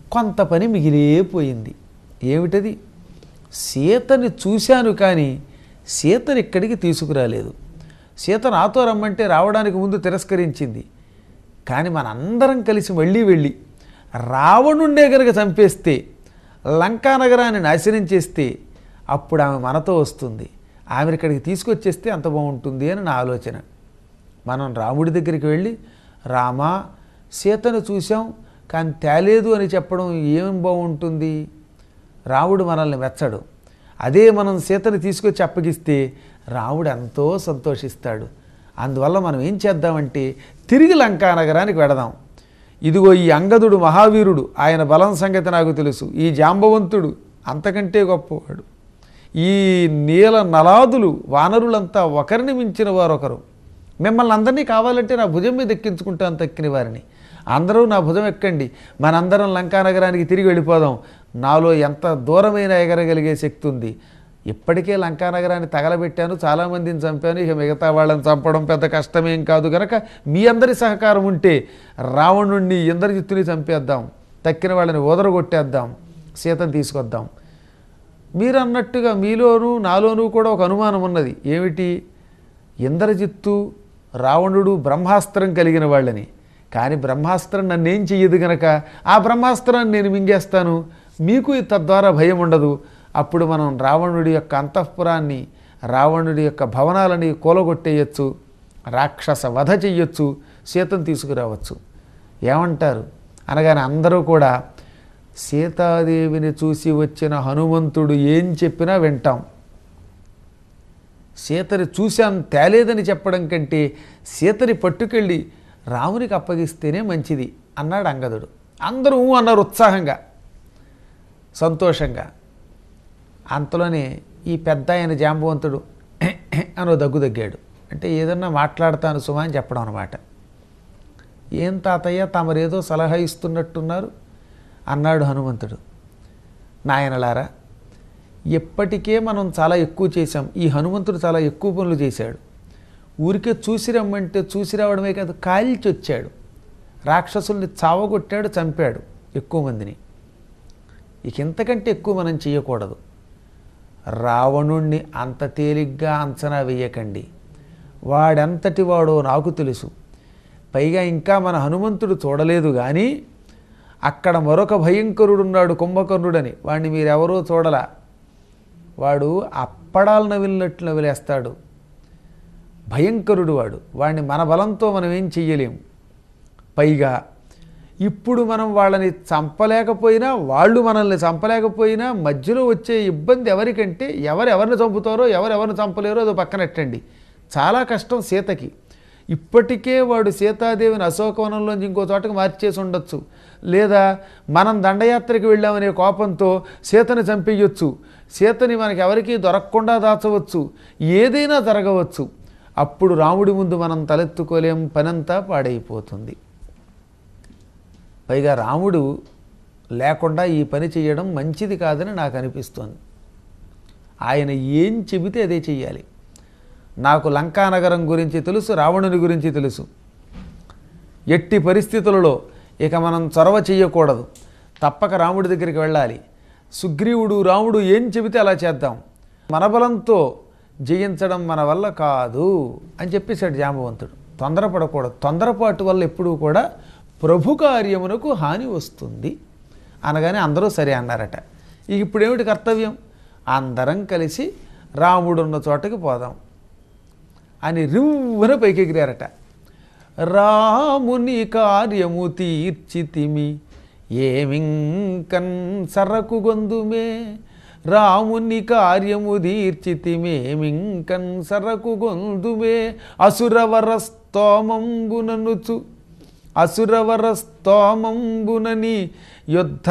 కొంత పని మిగిలిపోయింది ఏమిటది సీతని చూశాను కానీ సీతని ఇక్కడికి తీసుకురాలేదు సీత నాతో రమ్మంటే రావడానికి ముందు తిరస్కరించింది కానీ మనందరం కలిసి మళ్ళీ వెళ్ళి రావణుండే కనుక చంపేస్తే లంకా నగరాన్ని నాశనం చేస్తే అప్పుడు ఆమె మనతో వస్తుంది ఆమెను ఇక్కడికి తీసుకొచ్చేస్తే అంత బాగుంటుంది అని నా ఆలోచన మనం రాముడి దగ్గరికి వెళ్ళి రామా సీతను చూసాం కానీ తేలేదు అని చెప్పడం ఏం బాగుంటుంది రాముడు మనల్ని మెచ్చడు అదే మనం సీతని తీసుకొచ్చి అప్పగిస్తే రాముడు ఎంతో సంతోషిస్తాడు అందువల్ల మనం ఏం చేద్దామంటే తిరిగి లంకా నగరానికి వెడదాం ఇదిగో ఈ అంగదుడు మహావీరుడు ఆయన బలం సంగతి నాకు తెలుసు ఈ జాంబవంతుడు అంతకంటే గొప్పవాడు ఈ నీల నలాదులు వానరులంతా ఒకరిని మించిన వారొకరు మిమ్మల్ని అందరినీ కావాలంటే నా భుజం మీద ఎక్కించుకుంటాను తక్కిన వారిని అందరూ నా భుజం ఎక్కండి మనందరం లంకా నగరానికి తిరిగి వెళ్ళిపోదాం నాలో ఎంత దూరమైన ఎగరగలిగే శక్తి ఉంది ఇప్పటికే లంకా నగరాన్ని తగలబెట్టాను చాలామందిని చంపాను ఇక మిగతా వాళ్ళని చంపడం పెద్ద కష్టమేం కాదు గనక మీ అందరి సహకారం ఉంటే రావణుణ్ణి ఇంద్రజిత్తుని చంపేద్దాం తక్కిన వాళ్ళని ఓదరగొట్టేద్దాం సీతను తీసుకొద్దాం మీరు అన్నట్టుగా మీలోనూ నాలోనూ కూడా ఒక అనుమానం ఉన్నది ఏమిటి ఇంద్రజిత్తు రావణుడు బ్రహ్మాస్త్రం కలిగిన వాళ్ళని కానీ బ్రహ్మాస్త్రం నన్నేం చెయ్యదు గనక ఆ బ్రహ్మాస్త్రాన్ని నేను మింగేస్తాను మీకు తద్వారా భయం ఉండదు అప్పుడు మనం రావణుడి యొక్క అంతఃపురాన్ని రావణుడి యొక్క భవనాలని కూలగొట్టేయచ్చు రాక్షస వధ చెయ్యొచ్చు సీతను తీసుకురావచ్చు ఏమంటారు అనగానే అందరూ కూడా సీతాదేవిని చూసి వచ్చిన హనుమంతుడు ఏం చెప్పినా వింటాం సీతని చూశాను తేలేదని చెప్పడం కంటే సీతని పట్టుకెళ్ళి రామునికి అప్పగిస్తేనే మంచిది అన్నాడు అంగదుడు అందరూ ఊ అన్నారు ఉత్సాహంగా సంతోషంగా అంతలోనే ఈ పెద్ద ఆయన జాంబవంతుడు అని ఓ దగ్గు దగ్గాడు అంటే ఏదన్నా మాట్లాడతాను సుమా అని చెప్పడం అనమాట ఏం తాతయ్య తమరేదో సలహా ఇస్తున్నట్టున్నారు అన్నాడు హనుమంతుడు నాయనలారా ఎప్పటికే మనం చాలా ఎక్కువ చేశాం ఈ హనుమంతుడు చాలా ఎక్కువ పనులు చేశాడు ఊరికే చూసి రమ్మంటే చూసి రావడమే కాదు కాల్చి వచ్చాడు రాక్షసుల్ని చావగొట్టాడు చంపాడు ఎక్కువ మందిని ఇక ఇంతకంటే ఎక్కువ మనం చేయకూడదు రావణుణ్ణి అంత తేలిగ్గా అంచనా వేయకండి వాడెంతటి వాడో నాకు తెలుసు పైగా ఇంకా మన హనుమంతుడు చూడలేదు కానీ అక్కడ మరొక భయంకరుడున్నాడు కుంభకర్ణుడని వాడిని మీరెవరూ చూడలా వాడు అప్పడాలు నవిలినట్లు నవిలేస్తాడు భయంకరుడు వాడు వాడిని మన బలంతో మనం ఏం చెయ్యలేం పైగా ఇప్పుడు మనం వాళ్ళని చంపలేకపోయినా వాళ్ళు మనల్ని చంపలేకపోయినా మధ్యలో వచ్చే ఇబ్బంది ఎవరికంటే ఎవరు ఎవరిని చంపుతారో ఎవరు ఎవరిని చంపలేరో అది పక్కనెట్టండి చాలా కష్టం సీతకి ఇప్పటికే వాడు సీతాదేవిని అశోకవనంలోంచి ఇంకో చోటకి మార్చేసి ఉండొచ్చు లేదా మనం దండయాత్రకి వెళ్ళామనే కోపంతో సీతని చంపేయొచ్చు సీతని మనకి ఎవరికీ దొరకకుండా దాచవచ్చు ఏదైనా జరగవచ్చు అప్పుడు రాముడి ముందు మనం తలెత్తుకోలేం పనంతా పాడైపోతుంది పైగా రాముడు లేకుండా ఈ పని చేయడం మంచిది కాదని నాకు అనిపిస్తోంది ఆయన ఏం చెబితే అదే చెయ్యాలి నాకు లంకానగరం గురించి తెలుసు రావణుని గురించి తెలుసు ఎట్టి పరిస్థితులలో ఇక మనం చొరవ చెయ్యకూడదు తప్పక రాముడి దగ్గరికి వెళ్ళాలి సుగ్రీవుడు రాముడు ఏం చెబితే అలా చేద్దాం మన బలంతో జయించడం మన వల్ల కాదు అని చెప్పేశాడు జాంబవంతుడు తొందరపడకూడదు తొందరపాటు వల్ల ఎప్పుడూ కూడా ప్రభు కార్యమునకు హాని వస్తుంది అనగానే అందరూ సరే అన్నారట ఇక ఇప్పుడేమిటి కర్తవ్యం అందరం కలిసి రాముడున్న చోటకి పోదాం అని రివ్వున పైకెగిరారట రాముని కార్యము తీర్చితిమి ఏమింకన్ సరకు గొందుమే రాముని కార్యము తీర్చితిమేమింకన్ సరకు గొందుమే అసురవర స్తోమంబుననుచు అసురవర స్తోమంబునని యుద్ధ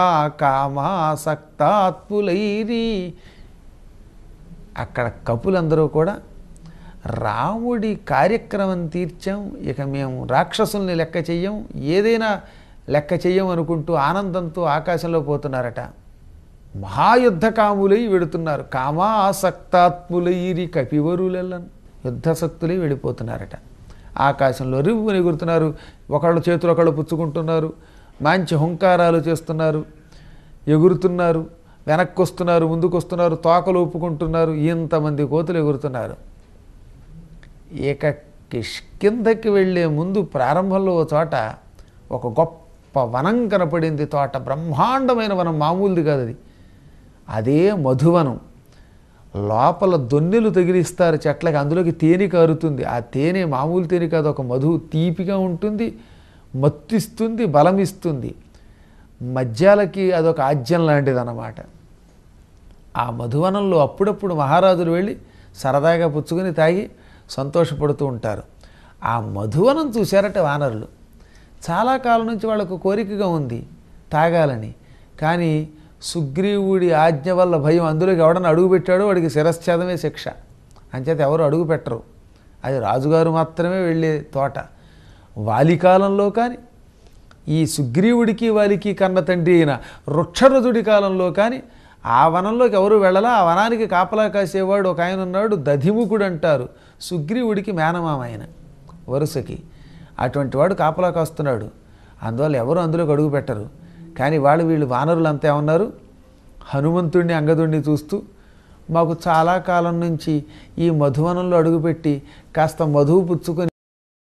మహాకామాసక్తాత్పులైరి అక్కడ కపులందరూ కూడా రాముడి కార్యక్రమం తీర్చాం ఇక మేము రాక్షసుల్ని లెక్క చెయ్యం ఏదైనా లెక్క చెయ్యం అనుకుంటూ ఆనందంతో ఆకాశంలో పోతున్నారట మహాయుద్ధ కాములై వెడుతున్నారు కామాసక్తాత్ములైరి కపివరులెల్లన్ యుద్ధశక్తులై వెళ్ళిపోతున్నారట ఆకాశంలో రివ్వుని ఎగురుతున్నారు ఒకళ్ళు చేతులు ఒకళ్ళు పుచ్చుకుంటున్నారు మంచి హుంకారాలు చేస్తున్నారు ఎగురుతున్నారు వెనక్కి వస్తున్నారు ముందుకు వస్తున్నారు తోకలు ఊపుకుంటున్నారు ఇంతమంది కోతులు ఎగురుతున్నారు ఇక కిష్కిందకి వెళ్ళే ముందు ప్రారంభంలో ఓ చోట ఒక గొప్ప వనం కనపడింది తోట బ్రహ్మాండమైన వనం మామూలుది కాదు అది అదే మధువనం లోపల దొన్నెలు తగిలిస్తారు చెట్లకి అందులోకి తేనె కారుతుంది ఆ తేనె మామూలు తేనె కాదు ఒక మధు తీపిగా ఉంటుంది మత్తిస్తుంది బలమిస్తుంది మద్యాలకి అదొక ఆజ్యం లాంటిది అన్నమాట ఆ మధువనంలో అప్పుడప్పుడు మహారాజులు వెళ్ళి సరదాగా పుచ్చుకొని తాగి సంతోషపడుతూ ఉంటారు ఆ మధువనం చూశారట వానరులు చాలా కాలం నుంచి వాళ్ళకు కోరికగా ఉంది తాగాలని కానీ సుగ్రీవుడి ఆజ్ఞ వల్ల భయం అందులోకి ఎవడన్నా అడుగు పెట్టాడో వాడికి శిరశ్ఛేదమే శిక్ష అంచేత ఎవరు అడుగు పెట్టరు అది రాజుగారు మాత్రమే వెళ్ళే తోట వాలికాలంలో కానీ ఈ సుగ్రీవుడికి వాలికి కన్న తండ్రి అయిన వృక్షరథుడి కాలంలో కానీ ఆ వనంలోకి ఎవరు వెళ్ళలా ఆ వనానికి కాపలా కాసేవాడు ఒక ఆయన ఉన్నాడు దధిముఖుడు అంటారు సుగ్రీవుడికి మేనమామ ఆయన వరుసకి అటువంటి వాడు కాపలా కాస్తున్నాడు అందువల్ల ఎవరు అందులోకి అడుగు పెట్టరు కానీ వాళ్ళు వీళ్ళు వానరులు అంతా ఏమన్నారు హనుమంతుడిని అంగదుడిని చూస్తూ మాకు చాలా కాలం నుంచి ఈ మధువనంలో అడుగుపెట్టి కాస్త మధువు పుచ్చుకొని